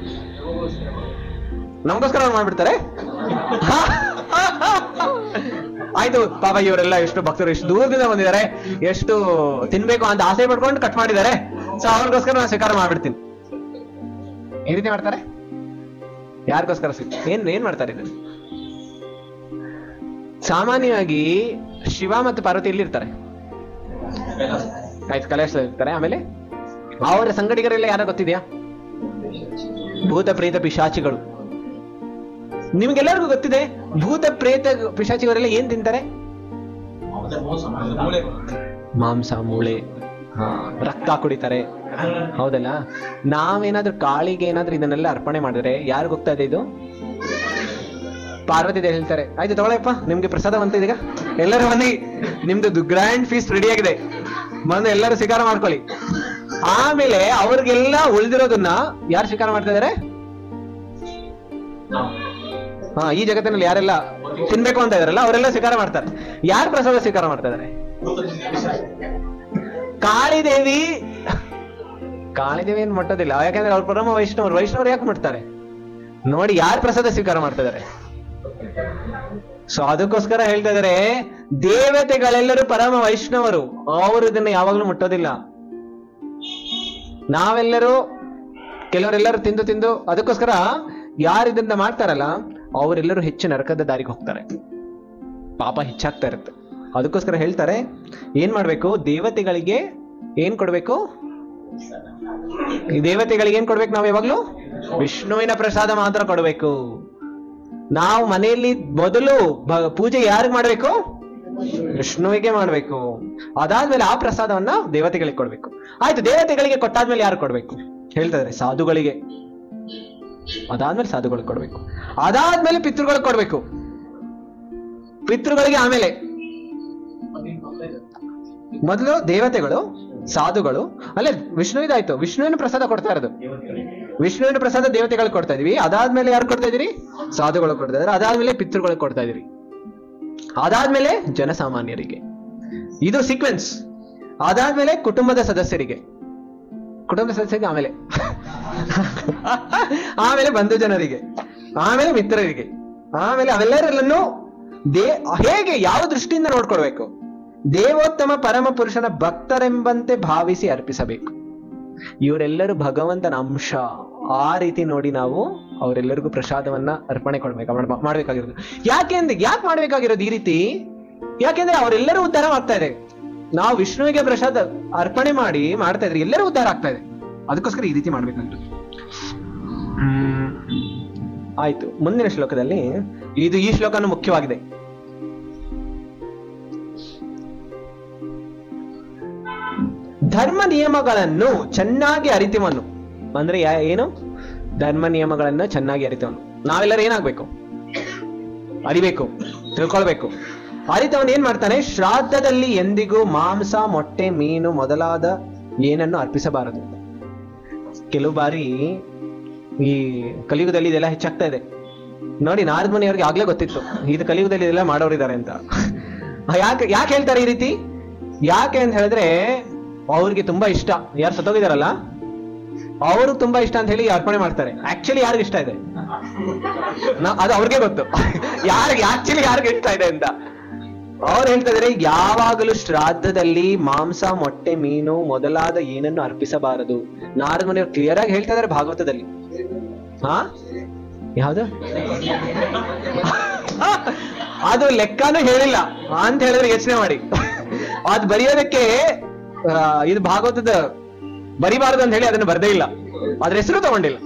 ನಮಗೋಸ್ಕರ ಮಾಡ್ಬಿಡ್ತಾರೆ ಆಯ್ತು ಪಾಪ ಇವರೆಲ್ಲ ಎಷ್ಟು ಭಕ್ತರು ಎಷ್ಟು ದೂರದಿಂದ ಬಂದಿದ್ದಾರೆ ಎಷ್ಟು ತಿನ್ಬೇಕು ಅಂತ ಆಸೆ ಪಡ್ಕೊಂಡು ಕಟ್ ಮಾಡಿದ್ದಾರೆ ಸೊ ಅವ್ರಿಗೋಸ್ಕರ ನಾನು ಸ್ವೀಕಾರ ಮಾಡ್ಬಿಡ್ತೀನಿ ಈ ರೀತಿ ಮಾಡ್ತಾರೆ ಯಾರಿಗೋಸ್ಕರ ಸ್ವೀ- ಏನ್ ಏನ್ ಮಾಡ್ತಾರೆ ಇದನ್ನ ಸಾಮಾನ್ಯವಾಗಿ ಶಿವ ಮತ್ತು ಪಾರ್ವತಿ ಎಲ್ಲಿ ಇರ್ತಾರೆ ಆಯ್ತು ಕೈಲಾಸ ಇರ್ತಾರೆ ಆಮೇಲೆ ಅವರ ಸಂಗಡಿಗರೆಲ್ಲ ಯಾರ ಗೊತ್ತಿದೆಯಾ ಭೂತ ಪ್ರೇತ ಪಿಶಾಚಿಗಳು ನಿಮ್ಗೆಲ್ಲರಿಗೂ ಗೊತ್ತಿದೆ ಭೂತ ಪ್ರೇತ ಪಿಶಾಚಿಗರೆಲ್ಲ ಏನ್ ತಿಂತಾರೆ ಮಾಂಸ ಮೂಳೆ ಹಾ, ರಕ್ತ ಕುಡಿತಾರೆ ಹೌದಲ್ಲ ನಾವೇನಾದ್ರೂ ಕಾಳಿಗೆ ಏನಾದ್ರೂ ಇದನ್ನೆಲ್ಲ ಅರ್ಪಣೆ ಮಾಡಿದ್ರೆ ಯಾರಿಗ್ ಹೋಗ್ತಾ ಇದೆ ಇದು ಪಾರ್ವತಿ ದೇವಿ ಹೇಳ್ತಾರೆ ಆಯ್ತು ತಗೊಳಪ್ಪ ನಿಮ್ಗೆ ಪ್ರಸಾದ ಬಂತ ಇದೀಗ ಎಲ್ಲರೂ ಬನ್ನಿ ನಿಮ್ದು ಗ್ರ್ಯಾಂಡ್ ಫೀಸ್ ರೆಡಿ ಆಗಿದೆ ಬಂದು ಎಲ್ಲರೂ ಸ್ವೀಕಾರ ಮಾಡ್ಕೊಳ್ಳಿ ಆಮೇಲೆ ಅವ್ರಿಗೆಲ್ಲ ಉಳಿದಿರೋದನ್ನ ಯಾರು ಸ್ವೀಕಾರ ಮಾಡ್ತಾ ಇದಾರೆ ಹಾ ಈ ಜಗತ್ತಿನಲ್ಲಿ ಯಾರೆಲ್ಲ ತಿನ್ಬೇಕು ಅಂತ ಇದಾರಲ್ಲ ಅವರೆಲ್ಲ ಸ್ವೀಕಾರ ಮಾಡ್ತಾರೆ ಯಾರು ಪ್ರಸಾದ ಸ್ವೀಕಾರ ಮಾಡ್ತಾ ಇದಾರೆ ಕಾಳಿದೇವಿ ಕಾಳಿದೇವಿ ಏನ್ ಮಟ್ಟದಿಲ್ಲ ಯಾಕಂದ್ರೆ ಅವ್ರ ಪರಮ ವೈಷ್ಣವರು ವೈಷ್ಣವರು ಯಾಕೆ ಮಾಡ್ತಾರೆ ನೋಡಿ ಯಾರು ಪ್ರಸಾದ ಸ್ವೀಕಾರ ಮಾಡ್ತಾ ಇದಾರೆ ಸೊ ಅದಕ್ಕೋಸ್ಕರ ಹೇಳ್ತಾ ಇದಾರೆ ದೇವತೆಗಳೆಲ್ಲರೂ ಪರಮ ವೈಷ್ಣವರು ಅವರು ಇದನ್ನ ಯಾವಾಗ್ಲೂ ಮುಟ್ಟೋದಿಲ್ಲ ನಾವೆಲ್ಲರೂ ಕೆಲವರೆಲ್ಲರೂ ತಿಂದು ತಿಂದು ಅದಕ್ಕೋಸ್ಕರ ಯಾರು ಇದನ್ನ ಮಾಡ್ತಾರಲ್ಲ ಅವರೆಲ್ಲರೂ ಹೆಚ್ಚು ನರಕದ ದಾರಿಗೆ ಹೋಗ್ತಾರೆ ಪಾಪ ಹೆಚ್ಚಾಗ್ತಾ ಇರುತ್ತೆ ಅದಕ್ಕೋಸ್ಕರ ಹೇಳ್ತಾರೆ ಏನ್ ಮಾಡ್ಬೇಕು ದೇವತೆಗಳಿಗೆ ಏನ್ ಕೊಡ್ಬೇಕು ಈ ದೇವತೆಗಳಿಗೆ ಏನ್ ಕೊಡ್ಬೇಕು ನಾವು ಯಾವಾಗ್ಲೂ ವಿಷ್ಣುವಿನ ಪ್ರಸಾದ ಮಾತ್ರ ಕೊಡ್ಬೇಕು ನಾವು ಮನೆಯಲ್ಲಿ ಮೊದಲು ಭ- ಪೂಜೆ ಯಾರಿಗ್ ಮಾಡ್ಬೇಕು ವಿಷ್ಣುವಿಗೆ ಮಾಡ್ಬೇಕು ಅದಾದ್ಮೇಲೆ ಆ ಪ್ರಸಾದವನ್ನ ದೇವತೆಗಳಿಗೆ ಕೊಡ್ಬೇಕು ಆಯ್ತು ದೇವತೆಗಳಿಗೆ ಕೊಟ್ಟಾದ್ಮೇಲೆ ಯಾರು ಕೊಡ್ಬೇಕು ಹೇಳ್ತಾರೆ ಸಾಧುಗಳಿಗೆ ಅದಾದ್ಮೇಲೆ ಸಾಧುಗಳಿಗೆ ಕೊಡ್ಬೇಕು ಅದಾದ್ಮೇಲೆ ಪಿತೃಗಳಿಗೆ ಕೊಡ್ಬೇಕು ಪಿತೃಗಳಿಗೆ ಆಮೇಲೆ ಮೊದಲು ದೇವತೆಗಳು ಸಾಧುಗಳು ಅಲ್ಲೇ ವಿಷ್ಣುವಿದಾಯ್ತು ವಿಷ್ಣುವಿನ ಪ್ರಸಾದ ಕೊಡ್ತಾ ಇರೋದು ವಿಷ್ಣುವಿನ ಪ್ರಸಾದ ದೇವತೆಗಳಿಗೆ ಕೊಡ್ತಾ ಇದೀವಿ ಅದಾದ್ಮೇಲೆ ಯಾರು ಕೊಡ್ತಾ ಇದೀರಿ ಸಾಧುಗಳು ಕೊಡ್ತಾ ಇದಾರೆ ಅದಾದ್ಮೇಲೆ ಪಿತೃಗಳಿಗೆ ಕೊಡ್ತಾ ಇದೀರಿ ಅದಾದ್ಮೇಲೆ ಜನಸಾಮಾನ್ಯರಿಗೆ ಇದು ಸೀಕ್ವೆನ್ಸ್ ಅದಾದ್ಮೇಲೆ ಕುಟುಂಬದ ಸದಸ್ಯರಿಗೆ ಕುಟುಂಬದ ಸದಸ್ಯರಿಗೆ ಆಮೇಲೆ ಆಮೇಲೆ ಬಂಧು ಜನರಿಗೆ ಆಮೇಲೆ ಮಿತ್ರರಿಗೆ ಆಮೇಲೆ ಅವೆಲ್ಲರಲ್ಲೂ ದೇ ಹೇಗೆ ಯಾವ ದೃಷ್ಟಿಯಿಂದ ನೋಡ್ಕೊಳ್ಬೇಕು ದೇವೋತ್ತಮ ಪರಮ ಪುರುಷನ ಭಕ್ತರೆಂಬಂತೆ ಭಾವಿಸಿ ಅರ್ಪಿಸಬೇಕು ಇವರೆಲ್ಲರೂ ಭಗವಂತನ ಅಂಶ ಆ ರೀತಿ ನೋಡಿ ನಾವು ಅವರೆಲ್ಲರಿಗೂ ಪ್ರಸಾದವನ್ನ ಅರ್ಪಣೆ ಕೊಡ್ಬೇಕು ಮಾಡ್- ಮಾಡ್ಬೇಕಾಗಿರೋದು ಯಾಕೆಂದ್ರೆ ಯಾಕೆ ಮಾಡ್ಬೇಕಾಗಿರೋದು ಈ ರೀತಿ ಯಾಕೆಂದ್ರೆ ಅವರೆಲ್ಲರೂ ಉದ್ಧಾರ ಆಗ್ತಾ ಇದೆ ನಾವು ವಿಷ್ಣುವಿಗೆ ಪ್ರಸಾದ ಅರ್ಪಣೆ ಮಾಡಿ ಮಾಡ್ತಾ ಇದ್ರೆ ಎಲ್ಲರೂ ಉದ್ಧಾರ ಆಗ್ತಾ ಇದೆ ಅದಕ್ಕೋಸ್ಕರ ಈ ರೀತಿ ಮಾಡ್ಬೇಕಾಗಿರೋದು ಹ್ಮ್. ಆಯ್ತು ಮುಂದಿನ ಶ್ಲೋಕದಲ್ಲಿ ಇದು ಈ ಶ್ಲೋಕನು ಮುಖ್ಯವಾಗಿದೆ ಧರ್ಮ ನಿಯಮಗಳನ್ನು ಚೆನ್ನಾಗಿ ಅರಿತವನು ಅಂದ್ರೆ ಯಾ- ಏನು ಧರ್ಮ ನಿಯಮಗಳನ್ನು ಚೆನ್ನಾಗಿ ಅರಿತವನು ನಾವೆಲ್ಲರೂ ಏನಾಗ್ಬೇಕು ಅರಿಬೇಕು ತಿಳ್ಕೊಳ್ಬೇಕು ಅರಿತವನು ಏನ್ ಮಾಡ್ತಾನೆ ಶ್ರಾದ್ದದಲ್ಲಿ ಎಂದಿಗೂ ಮಾಂಸ ಮೊಟ್ಟೆ ಮೀನು ಮೊದಲಾದ ಏನನ್ನು ಅರ್ಪಿಸಬಾರದು ಕೆಲವು ಬಾರಿ ಈ ಕಲಿಯುಗದಲ್ಲಿ ಇದೆಲ್ಲ ಹೆಚ್ಚಾಗ್ತಾ ಇದೆ ನೋಡಿ ನಾರದ ಮುನಿಯವ್ರಿಗೆ ಆಗ್ಲೇ ಗೊತ್ತಿತ್ತು ಇದು ಕಲಿಯುಗದಲ್ಲಿ ಇದೆಲ್ಲ ಮಾಡೋರಿದ್ದಾರೆ ಅಂತ ಯಾಕೆ ಯಾಕೆ ಹೇಳ್ತಾರೆ ಈ ರೀತಿ ಯಾಕೆ ಅಂತ ಹೇಳಿದ್ರೆ ಅವ್ರಿಗೆ ತುಂಬಾ ಇಷ್ಟ ಯಾರು ಸತ್ತೋಗಿದಾರಲ್ಲ ಅವರು ತುಂಬಾ ಇಷ್ಟ ಅಂತ ಹೇಳಿ ಅರ್ಪಣೆ ಮಾಡ್ತಾರೆ ಆಕ್ಚುಲಿ ಯಾರಿಗೆ ಇಷ್ಟ ಇದೆ ನಾ- ಅದು ಅವ್ರಿಗೆ ಗೊತ್ತು ಯಾರಿಗೆ ಆಕ್ಚುಲಿ ಯಾರಿಗೆ ಇಷ್ಟ ಇದೆ ಅಂತ ಅವ್ರು ಹೇಳ್ತಾ ಇದಾರೆ ಯಾವಾಗಲೂ ಶ್ರಾದ್ದದಲ್ಲಿ ಮಾಂಸ ಮೊಟ್ಟೆ ಮೀನು ಮೊದಲಾದ ಏನನ್ನು ಅರ್ಪಿಸಬಾರದು ನಾರದ ಮನೆಯವ್ರು ಕ್ಲಿಯರ್ ಆಗಿ ಹೇಳ್ತಾ ಇದಾರೆ ಭಾಗವತದಲ್ಲಿ ಹಾ ಯಾವ್ದು ಅದು ಲೆಕ್ಕನೂ ಹೇಳಿಲ್ಲ ಅಂತ ಹೇಳಿದ್ರೆ ಯೋಚನೆ ಮಾಡಿ ಅದು ಬರೆಯೋದಕ್ಕೆ ಆ, ಇದು ಭಾಗವತದ ಬರಿಬಾರದು ಅಂತ ಹೇಳಿ ಅದನ್ನ ಬರ್ದೇ ಇಲ್ಲ ಅದ್ರ ಹೆಸರು ತಗೊಂಡಿಲ್ಲ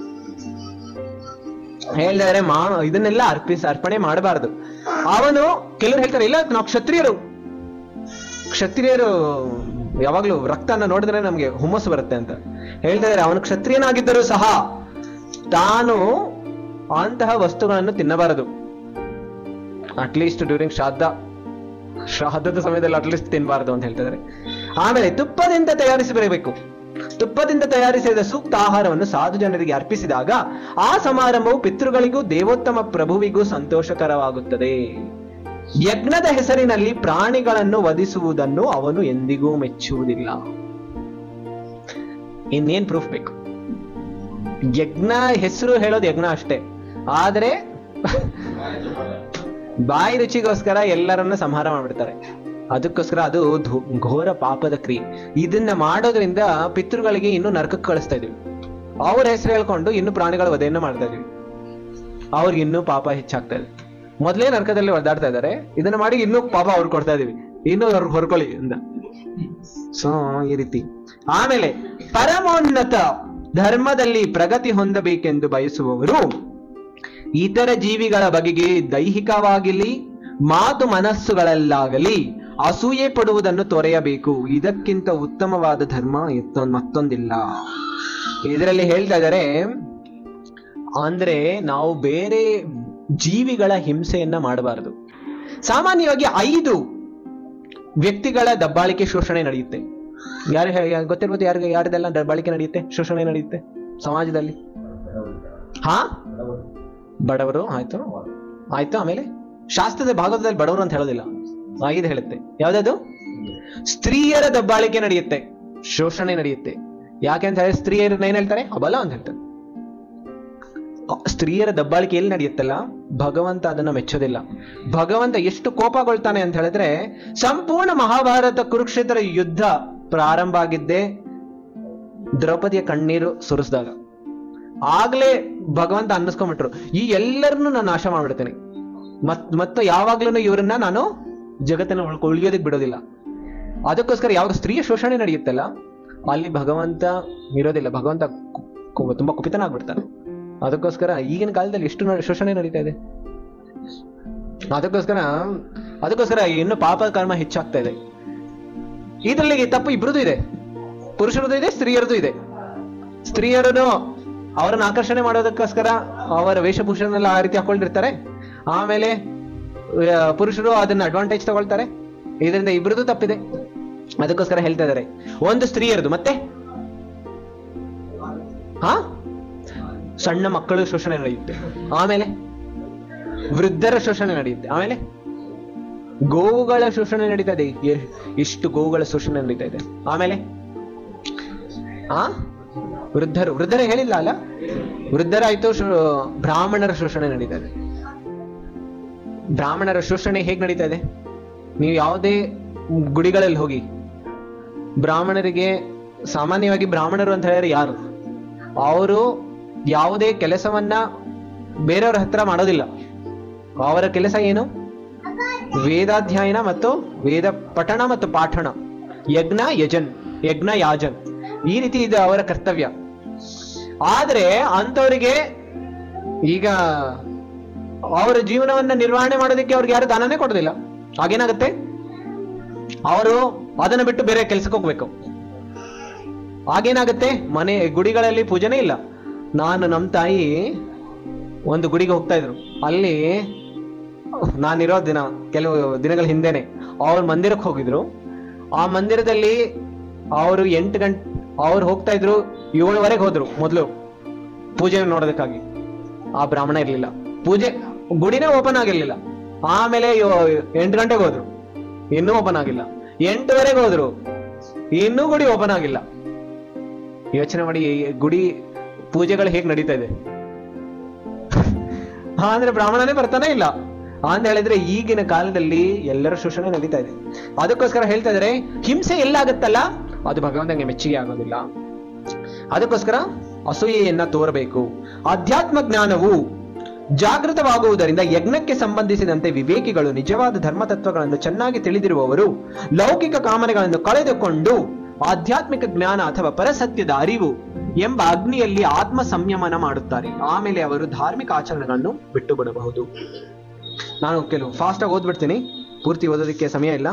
ಹೇಳಿದ್ರೆ ಮಾ ಇದನ್ನೆಲ್ಲ ಅರ್ಪಿಸ ಅರ್ಪಣೆ ಮಾಡಬಾರದು ಅವನು ಕೆಲವರು ಹೇಳ್ತಾರೆ ಇಲ್ಲ ನಾವು ಕ್ಷತ್ರಿಯರು ಕ್ಷತ್ರಿಯರು ಯಾವಾಗ್ಲೂ ರಕ್ತನ ನೋಡಿದ್ರೆ ನಮ್ಗೆ ಹುಮ್ಮಸ್ಸು ಬರುತ್ತೆ ಅಂತ ಹೇಳ್ತಾ ಇದಾರೆ ಅವನು ಕ್ಷತ್ರಿಯನಾಗಿದ್ದರೂ ಸಹ ತಾನು ಅಂತಹ ವಸ್ತುಗಳನ್ನು ತಿನ್ನಬಾರದು ಅಟ್ಲೀಸ್ಟ್ ಡ್ಯೂರಿಂಗ್ ಶ್ರಾದ್ದ ಶ್ರಾದ್ದದ ಸಮಯದಲ್ಲಿ ಅಟ್ಲೀಸ್ಟ್ ತಿನ್ಬಾರ್ದು ಅಂತ ಹೇಳ್ತಿದ್ದಾರೆ ಆಮೇಲೆ ತುಪ್ಪದಿಂದ ತಯಾರಿಸಿ ಬರಬೇಕು ತುಪ್ಪದಿಂದ ತಯಾರಿಸಿದ ಸೂಕ್ತ ಆಹಾರವನ್ನು ಸಾಧು ಜನರಿಗೆ ಅರ್ಪಿಸಿದಾಗ ಆ ಸಮಾರಂಭವು ಪಿತೃಗಳಿಗೂ ದೇವೋತ್ತಮ ಪ್ರಭುವಿಗೂ ಸಂತೋಷಕರವಾಗುತ್ತದೆ ಯಜ್ಞದ ಹೆಸರಿನಲ್ಲಿ ಪ್ರಾಣಿಗಳನ್ನು ವಧಿಸುವುದನ್ನು ಅವನು ಎಂದಿಗೂ ಮೆಚ್ಚುವುದಿಲ್ಲ ಇನ್ನೇನ್ ಪ್ರೂಫ್ ಬೇಕು ಯಜ್ಞ ಹೆಸರು ಹೇಳೋದು ಯಜ್ಞ ಅಷ್ಟೇ ಆದ್ರೆ ಬಾಯಿ ರುಚಿಗೋಸ್ಕರ ಎಲ್ಲರನ್ನ ಸಂಹಾರ ಮಾಡ್ಬಿಡ್ತಾರೆ ಅದಕ್ಕೋಸ್ಕರ ಅದು ಧು- ಘೋರ ಪಾಪದ ಕ್ರಿಯೆ ಇದನ್ನ ಮಾಡೋದ್ರಿಂದ ಪಿತೃಗಳಿಗೆ ಇನ್ನು ನರಕಕ್ಕೆ ಕಳಿಸ್ತಾ ಇದೀವಿ ಅವ್ರ ಹೆಸರು ಹೇಳ್ಕೊಂಡು ಇನ್ನು ಪ್ರಾಣಿಗಳ ವಧೆಯನ್ನ ಮಾಡ್ತಾ ಇದೀವಿ ಅವ್ರಿಗೆ ಇನ್ನೂ ಪಾಪ ಹೆಚ್ಚಾಗ್ತಾ ಇದೆ ಮೊದಲೇ ನರಕದಲ್ಲಿ ಒದ್ದಾಡ್ತಾ ಇದ್ದಾರೆ ಇದನ್ನ ಮಾಡಿ ಇನ್ನೂ ಪಾಪ ಅವ್ರು ಕೊಡ್ತಾ ಇದೀವಿ ಇನ್ನು ಅವ್ರಿಗೆ ಹೊರ್ಕೊಳ್ಳಿ ಅಂತ ಸೊ ಈ ರೀತಿ ಆಮೇಲೆ ಪರಮೋನ್ನತ ಧರ್ಮದಲ್ಲಿ ಪ್ರಗತಿ ಹೊಂದಬೇಕೆಂದು ಬಯಸುವವರು ಇತರ ಜೀವಿಗಳ ಬಗೆಗೆ ದೈಹಿಕವಾಗಿಲಿ ಮಾತು ಮನಸ್ಸುಗಳಲ್ಲಾಗಲಿ ಅಸೂಯೆ ಪಡುವುದನ್ನು ತೊರೆಯಬೇಕು ಇದಕ್ಕಿಂತ ಉತ್ತಮವಾದ ಧರ್ಮ ಇತ್ತ- ಮತ್ತೊಂದಿಲ್ಲ ಇದರಲ್ಲಿ ಹೇಳ್ತಾ ಇದ್ದಾರೆ ಅಂದ್ರೆ ನಾವು ಬೇರೆ ಜೀವಿಗಳ ಹಿಂಸೆಯನ್ನ ಮಾಡಬಾರದು ಸಾಮಾನ್ಯವಾಗಿ ಐದು ವ್ಯಕ್ತಿಗಳ ದಬ್ಬಾಳಿಕೆ ಶೋಷಣೆ ನಡೆಯುತ್ತೆ ಯಾರು ಹೇ- ಗೊತ್ತಿರ್ಬೋದು ಯಾರಿಗೆ ಯಾರಿದೆಲ್ಲ ದಬ್ಬಾಳಿಕೆ ನಡೆಯುತ್ತೆ ಶೋಷಣೆ ನಡೆಯುತ್ತೆ ಸಮಾಜದಲ್ಲಿ ಹಾ ಬಡವರು ಆಯ್ತು ಆಯ್ತು ಆಮೇಲೆ ಶಾಸ್ತ್ರದ ಭಾಗವತದಲ್ಲಿ ಬಡವರು ಅಂತ ಹೇಳೋದಿಲ್ಲ ಐದು ಹೇಳುತ್ತೆ ಯಾವ್ದದು ಸ್ತ್ರೀಯರ ದಬ್ಬಾಳಿಕೆ ನಡೆಯುತ್ತೆ ಶೋಷಣೆ ನಡೆಯುತ್ತೆ ಯಾಕೆ ಅಂತ ಹೇಳಿದ್ರೆ ಸ್ತ್ರೀಯರನ್ನ ಏನ್ ಹೇಳ್ತಾರೆ ಅಬಲ ಅಂತ ಹೇಳ್ತಾರೆ ಆ, ಸ್ತ್ರೀಯರ ದಬ್ಬಾಳಿಕೆ ಎಲ್ಲಿ ನಡೆಯುತ್ತಲ್ಲ ಭಗವಂತ ಅದನ್ನ ಮೆಚ್ಚೋದಿಲ್ಲ ಭಗವಂತ ಎಷ್ಟು ಕೋಪಗೊಳ್ತಾನೆ ಅಂತ ಹೇಳಿದ್ರೆ ಸಂಪೂರ್ಣ ಮಹಾಭಾರತ ಕುರುಕ್ಷೇತ್ರ ಯುದ್ಧ ಪ್ರಾರಂಭ ಆಗಿದ್ದೇ ದ್ರೌಪದಿಯ ಕಣ್ಣೀರು ಸುರಿಸಿದಾಗ ಆಗ್ಲೇ ಭಗವಂತ ಅನ್ನಿಸ್ಕೊಂಡ್ಬಿಟ್ರು ಈ ಎಲ್ಲರನ್ನು ನಾನು ನಾಶ ಮಾಡ್ಬಿಡ್ತೇನೆ ಮತ್ ಮತ್ತು ಯಾವಾಗ್ಲೂ ಇವರನ್ನ ನಾನು ಜಗತ್ತಿನ ಉಳ್ಕೊ ಉಳಿಯೋದಕ್ಕೆ ಬಿಡೋದಿಲ್ಲ ಅದಕ್ಕೋಸ್ಕರ ಯಾವಾಗ ಸ್ತ್ರೀಯ ಶೋಷಣೆ ನಡೆಯುತ್ತಲ್ಲ ಅಲ್ಲಿ ಭಗವಂತ ಇರೋದಿಲ್ಲ ಭಗವಂತ ಕು- ಕು- ತುಂಬಾ ಕುಪಿತನಾಗ್ಬಿಡ್ತಾನೆ ಅದಕ್ಕೋಸ್ಕರ ಈಗಿನ ಕಾಲದಲ್ಲಿ ಎಷ್ಟು ನ- ಶೋಷಣೆ ನಡೀತಾ ಇದೆ ಅದಕ್ಕೋಸ್ಕರ ಅದಕ್ಕೋಸ್ಕರ ಇನ್ನು ಪಾಪ ಕರ್ಮ ಹೆಚ್ಚಾಗ್ತಾ ಇದೆ ಇದರಲ್ಲಿ ತಪ್ಪು ಇಬ್ರದ್ದು ಇದೆ ಪುರುಷರದ್ದು ಇದೆ ಸ್ತ್ರೀಯರದ್ದು ಇದೆ ಸ್ತ್ರೀಯರನ್ನು ಅವರನ್ನು ಆಕರ್ಷಣೆ ಮಾಡೋದಕ್ಕೋಸ್ಕರ ಅವರ ವೇಷಭೂಷಣೆಲ್ಲ ಆ ರೀತಿ ಹಾಕೊಂಡಿರ್ತಾರೆ ಆಮೇಲೆ ಆ, ಪುರುಷರು ಅದನ್ನ ಅಡ್ವಾಂಟೇಜ್ ತಗೊಳ್ತಾರೆ ಇದರಿಂದ ಇಬ್ರದ್ದು ತಪ್ಪಿದೆ ಅದಕ್ಕೋಸ್ಕರ ಹೇಳ್ತಾ ಇದ್ದಾರೆ ಒಂದು ಸ್ತ್ರೀಯರದು ಮತ್ತೆ ಹಾ ಸಣ್ಣ ಮಕ್ಕಳು ಶೋಷಣೆ ನಡೆಯುತ್ತೆ ಆಮೇಲೆ ವೃದ್ಧರ ಶೋಷಣೆ ನಡೆಯುತ್ತೆ ಆಮೇಲೆ ಗೋವುಗಳ ಶೋಷಣೆ ನಡೀತಾ ಇದೆ ಎ- ಎಷ್ಟು ಗೋವುಗಳ ಶೋಷಣೆ ನಡೀತಾ ಇದೆ ಆಮೇಲೆ ಆ ವೃದ್ಧರು ವೃದ್ಧರ ಹೇಳಿಲ್ಲ ಅಲ್ಲ ವೃದ್ಧರಾಯ್ತು ಶೋ- ಬ್ರಾಹ್ಮಣರ ಶೋಷಣೆ ನಡೀತಾ ಇದೆ ಬ್ರಾಹ್ಮಣರ ಶೋಷಣೆ ಹೇಗೆ ನಡೀತಾ ಇದೆ ನೀವು ಯಾವುದೇ ಗುಡಿಗಳಲ್ಲಿ ಹೋಗಿ ಬ್ರಾಹ್ಮಣರಿಗೆ ಸಾಮಾನ್ಯವಾಗಿ ಬ್ರಾಹ್ಮಣರು ಅಂತ ಹೇಳಿದ್ರೆ ಯಾರು ಅವರು ಯಾವುದೇ ಕೆಲಸವನ್ನ ಬೇರೆಯವ್ರ ಹತ್ರ ಮಾಡೋದಿಲ್ಲ ಅವರ ಕೆಲಸ ಏನು ವೇದಾಧ್ಯಯನ ಮತ್ತು ವೇದ ಪಠಣ ಮತ್ತು ಪಾಠಣ ಯಜ್ಞ ಯಜನ್ ಯಜ್ಞ ಯಾಜನ್ ಈ ರೀತಿ ಇದು ಅವರ ಕರ್ತವ್ಯ ಆದ್ರೆ ಅಂಥವರಿಗೆ ಈಗ ಅವರ ಜೀವನವನ್ನ ನಿರ್ವಹಣೆ ಮಾಡೋದಕ್ಕೆ ಅವ್ರಿಗೆ ಯಾರು ದಾನನೇ ಕೊಡೋದಿಲ್ಲ ಹಾಗೇನಾಗುತ್ತೆ ಅವರು ಅದನ್ನ ಬಿಟ್ಟು ಬೇರೆ ಕೆಲ್ಸಕ್ಕೆ ಹೋಗ್ಬೇಕು ಆಗೇನಾಗುತ್ತೆ ಮನೆ ಗುಡಿಗಳಲ್ಲಿ ಪೂಜೆನೇ ಇಲ್ಲ ನಾನು ನಮ್ಮ ತಾಯಿ ಒಂದು ಗುಡಿಗೆ ಹೋಗ್ತಾ ಇದ್ರು ಅಲ್ಲಿ ನಾನಿರೋ ದಿನ ಕೆಲವು ದಿನಗಳ ಹಿಂದೆನೆ ಅವ್ರ ಮಂದಿರಕ್ಕೆ ಹೋಗಿದ್ರು ಆ ಮಂದಿರದಲ್ಲಿ ಅವರು ಎಂಟು ಗಂಟೆ ಅವ್ರು ಹೋಗ್ತಾ ಇದ್ರು ಏಳುವರೆಗೆ ಹೋದ್ರು ಮೊದಲು ಪೂಜೆ ನೋಡೋದಕ್ಕಾಗಿ ಆ ಬ್ರಾಹ್ಮಣ ಇರ್ಲಿಲ್ಲ ಪೂಜೆ ಗುಡಿನೇ ಓಪನ್ ಆಗಿರ್ಲಿಲ್ಲ ಆಮೇಲೆ ಯೋ- ಎಂಟು ಗಂಟೆಗೆ ಹೋದ್ರು ಇನ್ನೂ ಓಪನ್ ಆಗಿಲ್ಲ ಎಂಟುವರೆಗೆ ಹೋದ್ರು ಇನ್ನೂ ಗುಡಿ ಓಪನ್ ಆಗಿಲ್ಲ ಯೋಚನೆ ಮಾಡಿ ಈ ಗುಡಿ ಪೂಜೆಗಳು ಹೇಗೆ ನಡೀತಾ ಇದೆ ಹಾ, ಅಂದ್ರೆ ಬ್ರಾಹ್ಮಣನೇ ಬರ್ತಾನೆ ಇಲ್ಲ ಅಂತ ಹೇಳಿದ್ರೆ ಈಗಿನ ಕಾಲದಲ್ಲಿ ಎಲ್ಲರ ಶೋಷಣೆ ನಡೀತಾ ಇದೆ ಅದಕ್ಕೋಸ್ಕರ ಹೇಳ್ತಾ ಇದಾರೆ ಹಿಂಸೆ ಎಲ್ಲಾಗುತ್ತಲ್ಲ ಅದು ಭಗವಂತನಿಗೆ ಮೆಚ್ಚುಗೆ ಆಗೋದಿಲ್ಲ ಅದಕ್ಕೋಸ್ಕರ ಅಸೂಯೆಯನ್ನ ತೋರಬೇಕು ಅಧ್ಯಾತ್ಮ ಜ್ಞಾನವು ಜಾಗೃತವಾಗುವುದರಿಂದ ಯಜ್ಞಕ್ಕೆ ಸಂಬಂಧಿಸಿದಂತೆ ವಿವೇಕಿಗಳು ನಿಜವಾದ ಧರ್ಮ ತತ್ವಗಳನ್ನು ಚೆನ್ನಾಗಿ ತಿಳಿದಿರುವವರು ಲೌಕಿಕ ಕಾಮನೆಗಳನ್ನು ಕಳೆದುಕೊಂಡು ಆಧ್ಯಾತ್ಮಿಕ ಜ್ಞಾನ ಅಥವಾ ಪರಸತ್ಯದ ಅರಿವು ಎಂಬ ಅಗ್ನಿಯಲ್ಲಿ ಆತ್ಮ ಸಂಯಮನ ಮಾಡುತ್ತಾರೆ ಆಮೇಲೆ ಅವರು ಧಾರ್ಮಿಕ ಆಚರಣೆಗಳನ್ನು ಬಿಟ್ಟು ಬಿಡಬಹುದು ನಾನು ಕೆಲವು ಫಾಸ್ಟ್ ಆಗಿ ಓದ್ಬಿಡ್ತೀನಿ ಪೂರ್ತಿ ಓದೋದಕ್ಕೆ ಸಮಯ ಇಲ್ಲ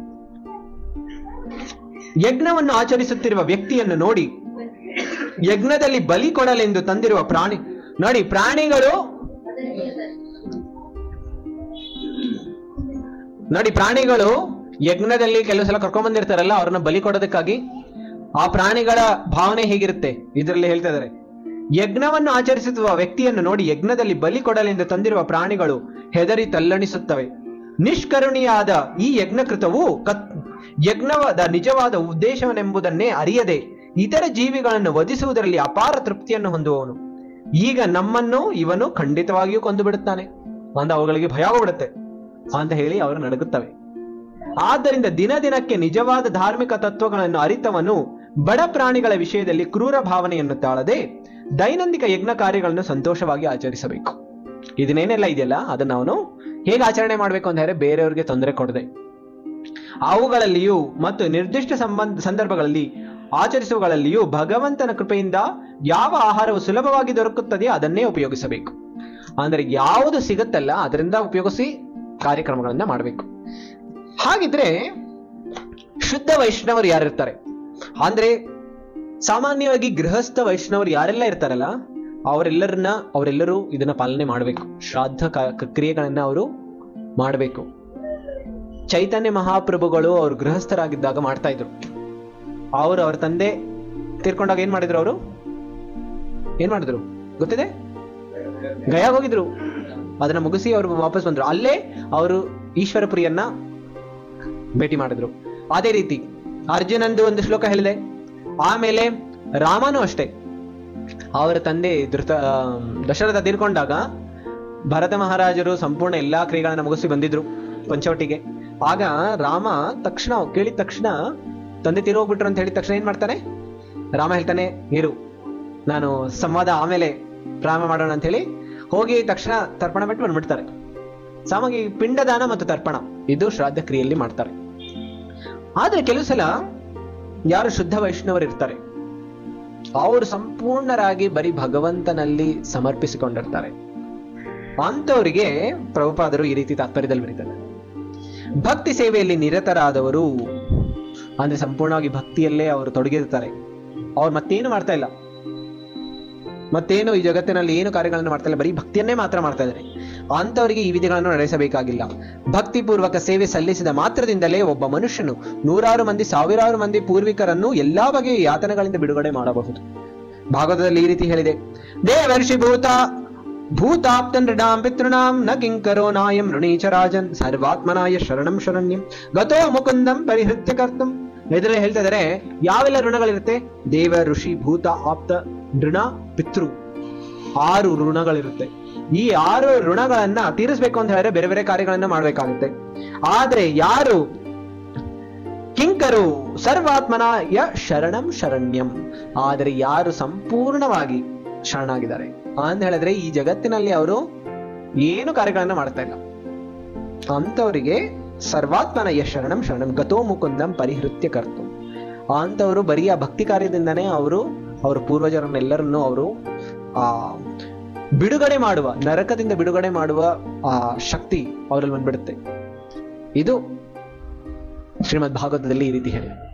ಯಜ್ಞವನ್ನು ಆಚರಿಸುತ್ತಿರುವ ವ್ಯಕ್ತಿಯನ್ನು ನೋಡಿ ಯಜ್ಞದಲ್ಲಿ ಬಲಿ ಕೊಡಲೆಂದು ತಂದಿರುವ ಪ್ರಾಣಿ ನೋಡಿ ಪ್ರಾಣಿಗಳು ನೋಡಿ ಪ್ರಾಣಿಗಳು ಯಜ್ಞದಲ್ಲಿ ಕೆಲವು ಸಲ ಕರ್ಕೊಂಡ್ ಬಂದಿರ್ತಾರಲ್ಲ ಅವ್ರನ್ನ ಬಲಿ ಕೊಡೋದಕ್ಕಾಗಿ ಆ ಪ್ರಾಣಿಗಳ ಭಾವನೆ ಹೇಗಿರುತ್ತೆ ಇದರಲ್ಲಿ ಹೇಳ್ತಾ ಇದಾರೆ ಯಜ್ಞವನ್ನು ಆಚರಿಸುವ ವ್ಯಕ್ತಿಯನ್ನು ನೋಡಿ ಯಜ್ಞದಲ್ಲಿ ಬಲಿ ಕೊಡಲೆಂದು ತಂದಿರುವ ಪ್ರಾಣಿಗಳು ಹೆದರಿ ತಲ್ಲಣಿಸುತ್ತವೆ ನಿಷ್ಕರುಣಿಯಾದ ಈ ಯಜ್ಞಕೃತವು ಕತ್ ಯಜ್ಞವಾದ ನಿಜವಾದ ಉದ್ದೇಶವನೆಂಬುದನ್ನೇ ಅರಿಯದೆ ಇತರ ಜೀವಿಗಳನ್ನು ವಧಿಸುವುದರಲ್ಲಿ ಅಪಾರ ತೃಪ್ತಿಯನ್ನು ಹೊಂದುವವನು ಈಗ ನಮ್ಮನ್ನು ಇವನು ಖಂಡಿತವಾಗಿಯೂ ಕೊಂದು ಬಿಡುತ್ತಾನೆ ಅಂತ ಅವುಗಳಿಗೆ ಭಯ ಆಗ್ಬಿಡುತ್ತೆ ಅಂತ ಹೇಳಿ ಅವರು ನಡುಗುತ್ತವೆ ಆದ್ದರಿಂದ ದಿನ ದಿನಕ್ಕೆ ನಿಜವಾದ ಧಾರ್ಮಿಕ ತತ್ವಗಳನ್ನು ಅರಿತವನು ಬಡ ಪ್ರಾಣಿಗಳ ವಿಷಯದಲ್ಲಿ ಕ್ರೂರ ಭಾವನೆಯನ್ನು ತಾಳದೆ ದೈನಂದಿಕ ಯಜ್ಞ ಕಾರ್ಯಗಳನ್ನು ಸಂತೋಷವಾಗಿ ಆಚರಿಸಬೇಕು ಇದನ್ನೇನೆಲ್ಲ ಇದೆಯಲ್ಲ ಅದನ್ನ ಅವನು ಹೇಗೆ ಆಚರಣೆ ಮಾಡಬೇಕು ಅಂತ ಹೇಳಿದ್ರೆ ಬೇರೆಯವರಿಗೆ ತೊಂದರೆ ಕೊಡದೆ ಅವುಗಳಲ್ಲಿಯೂ ಮತ್ತು ನಿರ್ದಿಷ್ಟ ಸಂಬಂಧ ಸಂದರ್ಭಗಳಲ್ಲಿ ಆಚರಿಸುವಗಳಲ್ಲಿಯೂ ಭಗವಂತನ ಕೃಪೆಯಿಂದ ಯಾವ ಆಹಾರವು ಸುಲಭವಾಗಿ ದೊರಕುತ್ತದೆಯೋ ಅದನ್ನೇ ಉಪಯೋಗಿಸಬೇಕು ಅಂದ್ರೆ ಯಾವುದು ಸಿಗುತ್ತಲ್ಲ ಅದರಿಂದ ಉಪಯೋಗಿಸಿ ಕಾರ್ಯಕ್ರಮಗಳನ್ನ ಮಾಡಬೇಕು ಹಾಗಿದ್ರೆ ಶುದ್ಧ ವೈಷ್ಣವರು ಯಾರಿರ್ತಾರೆ ಅಂದ್ರೆ ಸಾಮಾನ್ಯವಾಗಿ ಗೃಹಸ್ಥ ವೈಷ್ಣವರು ಯಾರೆಲ್ಲ ಇರ್ತಾರಲ್ಲ ಅವರೆಲ್ಲರನ್ನ ಅವರೆಲ್ಲರೂ ಇದನ್ನ ಪಾಲನೆ ಮಾಡಬೇಕು ಶ್ರಾದ್ದ ಕ- ಕ್ರಿಯೆಗಳನ್ನ ಅವರು ಮಾಡಬೇಕು ಚೈತನ್ಯ ಮಹಾಪ್ರಭುಗಳು ಅವರು ಗೃಹಸ್ಥರಾಗಿದ್ದಾಗ ಮಾಡ್ತಾ ಇದ್ರು ಅವರು ಅವ್ರ ತಂದೆ ತೀರ್ಕೊಂಡಾಗ ಏನ್ ಮಾಡಿದ್ರು ಅವರು ಏನ್ ಮಾಡಿದ್ರು ಗೊತ್ತಿದೆ ಗಯಾಗ್ ಹೋಗಿದ್ರು ಅದನ್ನ ಮುಗಿಸಿ ಅವರು ವಾಪಸ್ ಬಂದ್ರು ಅಲ್ಲೇ ಅವರು ಈಶ್ವರಪುರಿಯನ್ನ ಭೇಟಿ ಮಾಡಿದ್ರು ಅದೇ ರೀತಿ ಅರ್ಜುನಂದು ಒಂದು ಶ್ಲೋಕ ಹೇಳಿದೆ ಆಮೇಲೆ ರಾಮನು ಅಷ್ಟೇ ಅವರ ತಂದೆ ಧೃತ ಆ, ದಶರಥ ತೀರ್ಕೊಂಡಾಗ ಭರತ ಮಹಾರಾಜರು ಸಂಪೂರ್ಣ ಎಲ್ಲಾ ಕ್ರಿಯೆಗಳನ್ನ ಮುಗಿಸಿ ಬಂದಿದ್ರು ಪಂಚವಟಿಗೆ ಆಗ ರಾಮ ತಕ್ಷಣ ಕೇಳಿದ ತಕ್ಷಣ ತಂದೆ ತೀರೋಗ್ಬಿಟ್ರು ಅಂತ ಹೇಳಿದ ತಕ್ಷಣ ಏನ್ ಮಾಡ್ತಾನೆ ರಾಮ ಹೇಳ್ತಾನೆ ಇರು ನಾನು ಸಂವಾದ ಆಮೇಲೆ ಪ್ರಾರಂಭ ಮಾಡೋಣ ಅಂತ ಹೇಳಿ ಹೋಗಿ ತಕ್ಷಣ ತರ್ಪಣ ಬಿಟ್ಟು ಬಂದ್ಬಿಡ್ತಾರೆ ಸಾಮಾನ್ಯ ಪಿಂಡದಾನ ಮತ್ತು ತರ್ಪಣ ಇದು ಶ್ರಾದ್ದ ಕ್ರಿಯೆಯಲ್ಲಿ ಮಾಡ್ತಾರೆ ಆದ್ರೆ ಕೆಲವು ಸಲ ಯಾರು ಶುದ್ಧ ವೈಷ್ಣವರು ಇರ್ತಾರೆ ಅವರು ಸಂಪೂರ್ಣರಾಗಿ ಬರೀ ಭಗವಂತನಲ್ಲಿ ಸಮರ್ಪಿಸಿಕೊಂಡಿರ್ತಾರೆ ಅಂಥವರಿಗೆ ಪ್ರಭುಪಾದರು ಈ ರೀತಿ ತಾತ್ಪರ್ಯದಲ್ಲಿ ಬರೀತಾರೆ ಭಕ್ತಿ ಸೇವೆಯಲ್ಲಿ ನಿರತರಾದವರು ಅಂದ್ರೆ ಸಂಪೂರ್ಣವಾಗಿ ಭಕ್ತಿಯಲ್ಲೇ ಅವರು ತೊಡಗಿರ್ತಾರೆ ಅವ್ರು ಮತ್ತೇನು ಮಾಡ್ತಾ ಇಲ್ಲ ಮತ್ತೇನು ಈ ಜಗತ್ತಿನಲ್ಲಿ ಏನು ಕಾರ್ಯಗಳನ್ನು ಮಾಡ್ತಾ ಇಲ್ಲ ಬರೀ ಭಕ್ತಿಯನ್ನೇ ಮಾತ್ರ ಮಾಡ್ತಾ ಇದ್ದಾರೆ ಅಂಥವರಿಗೆ ಈ ವಿಧಿಗಳನ್ನು ನಡೆಸಬೇಕಾಗಿಲ್ಲ ಭಕ್ತಿಪೂರ್ವಕ ಸೇವೆ ಸಲ್ಲಿಸಿದ ಮಾತ್ರದಿಂದಲೇ ಒಬ್ಬ ಮನುಷ್ಯನು ನೂರಾರು ಮಂದಿ ಸಾವಿರಾರು ಮಂದಿ ಪೂರ್ವಿಕರನ್ನು ಎಲ್ಲಾ ಬಗೆಯ ಯಾತನೆಗಳಿಂದ ಬಿಡುಗಡೆ ಮಾಡಬಹುದು ಭಾಗವತದಲ್ಲಿ ಈ ರೀತಿ ಹೇಳಿದೆ ದೇವರ್ಷಿ ಭೂತ ಭೂತಾಪ್ತ ನೃಣಾಂ ಪಿತೃಣಾಂ ನ ಕಿಂಕರೋ ನಾಯಂ ಋಣೀಚ ರಾಜನ್ ಸರ್ವಾತ್ಮನಾಯ ಶರಣಂ ಶರಣ್ಯಂ ಗತೋ ಮುಕುಂದಂ ಪರಿಹೃತ್ಯ ಕರ್ತಂ ಇದರಲ್ಲಿ ಹೇಳ್ತಾ ಇದಾರೆ ಯಾವೆಲ್ಲ ಋಣಗಳಿರುತ್ತೆ ದೇವ ಋಷಿ ಭೂತ ಆಪ್ತ ನೃಣ ಪಿತೃ ಆರು ಋಣಗಳಿರುತ್ತೆ ಈ ಆರು ಋಣಗಳನ್ನ ತೀರಿಸ್ಬೇಕು ಅಂತ ಹೇಳಿದ್ರೆ ಬೇರೆ ಬೇರೆ ಕಾರ್ಯಗಳನ್ನ ಮಾಡ್ಬೇಕಾಗುತ್ತೆ ಆದ್ರೆ ಯಾರು ಕಿಂಕರು ಸರ್ವಾತ್ಮನ ಯ ಶರಣಂ ಶರಣ್ಯಂ ಆದರೆ ಯಾರು ಸಂಪೂರ್ಣವಾಗಿ ಶರಣಾಗಿದ್ದಾರೆ ಅಂತ ಹೇಳಿದ್ರೆ ಈ ಜಗತ್ತಿನಲ್ಲಿ ಅವರು ಏನು ಕಾರ್ಯಗಳನ್ನ ಮಾಡ್ತಾ ಇಲ್ಲ ಅಂತವರಿಗೆ ಸರ್ವಾತ್ಮನ ಯ ಶರಣಂ ಶರಣಂ ಗತೋ ಮುಕುಂದಂ ಪರಿಹೃತ್ಯ ಕರ್ತು ಅಂತವರು ಬರೀ ಆ ಭಕ್ತಿ ಕಾರ್ಯದಿಂದನೇ ಅವರು ಅವರ ಪೂರ್ವಜರನ್ನೆಲ್ಲರನ್ನು ಅವರು ಆ ಬಿಡುಗಡೆ ಮಾಡುವ ನರಕದಿಂದ ಬಿಡುಗಡೆ ಮಾಡುವ ಆ ಶಕ್ತಿ ಅವರಲ್ಲಿ ಬಂದ್ಬಿಡುತ್ತೆ ಇದು ಶ್ರೀಮದ್ ಭಾಗವತದಲ್ಲಿ ಈ ರೀತಿ ಹೇಳಿದೆ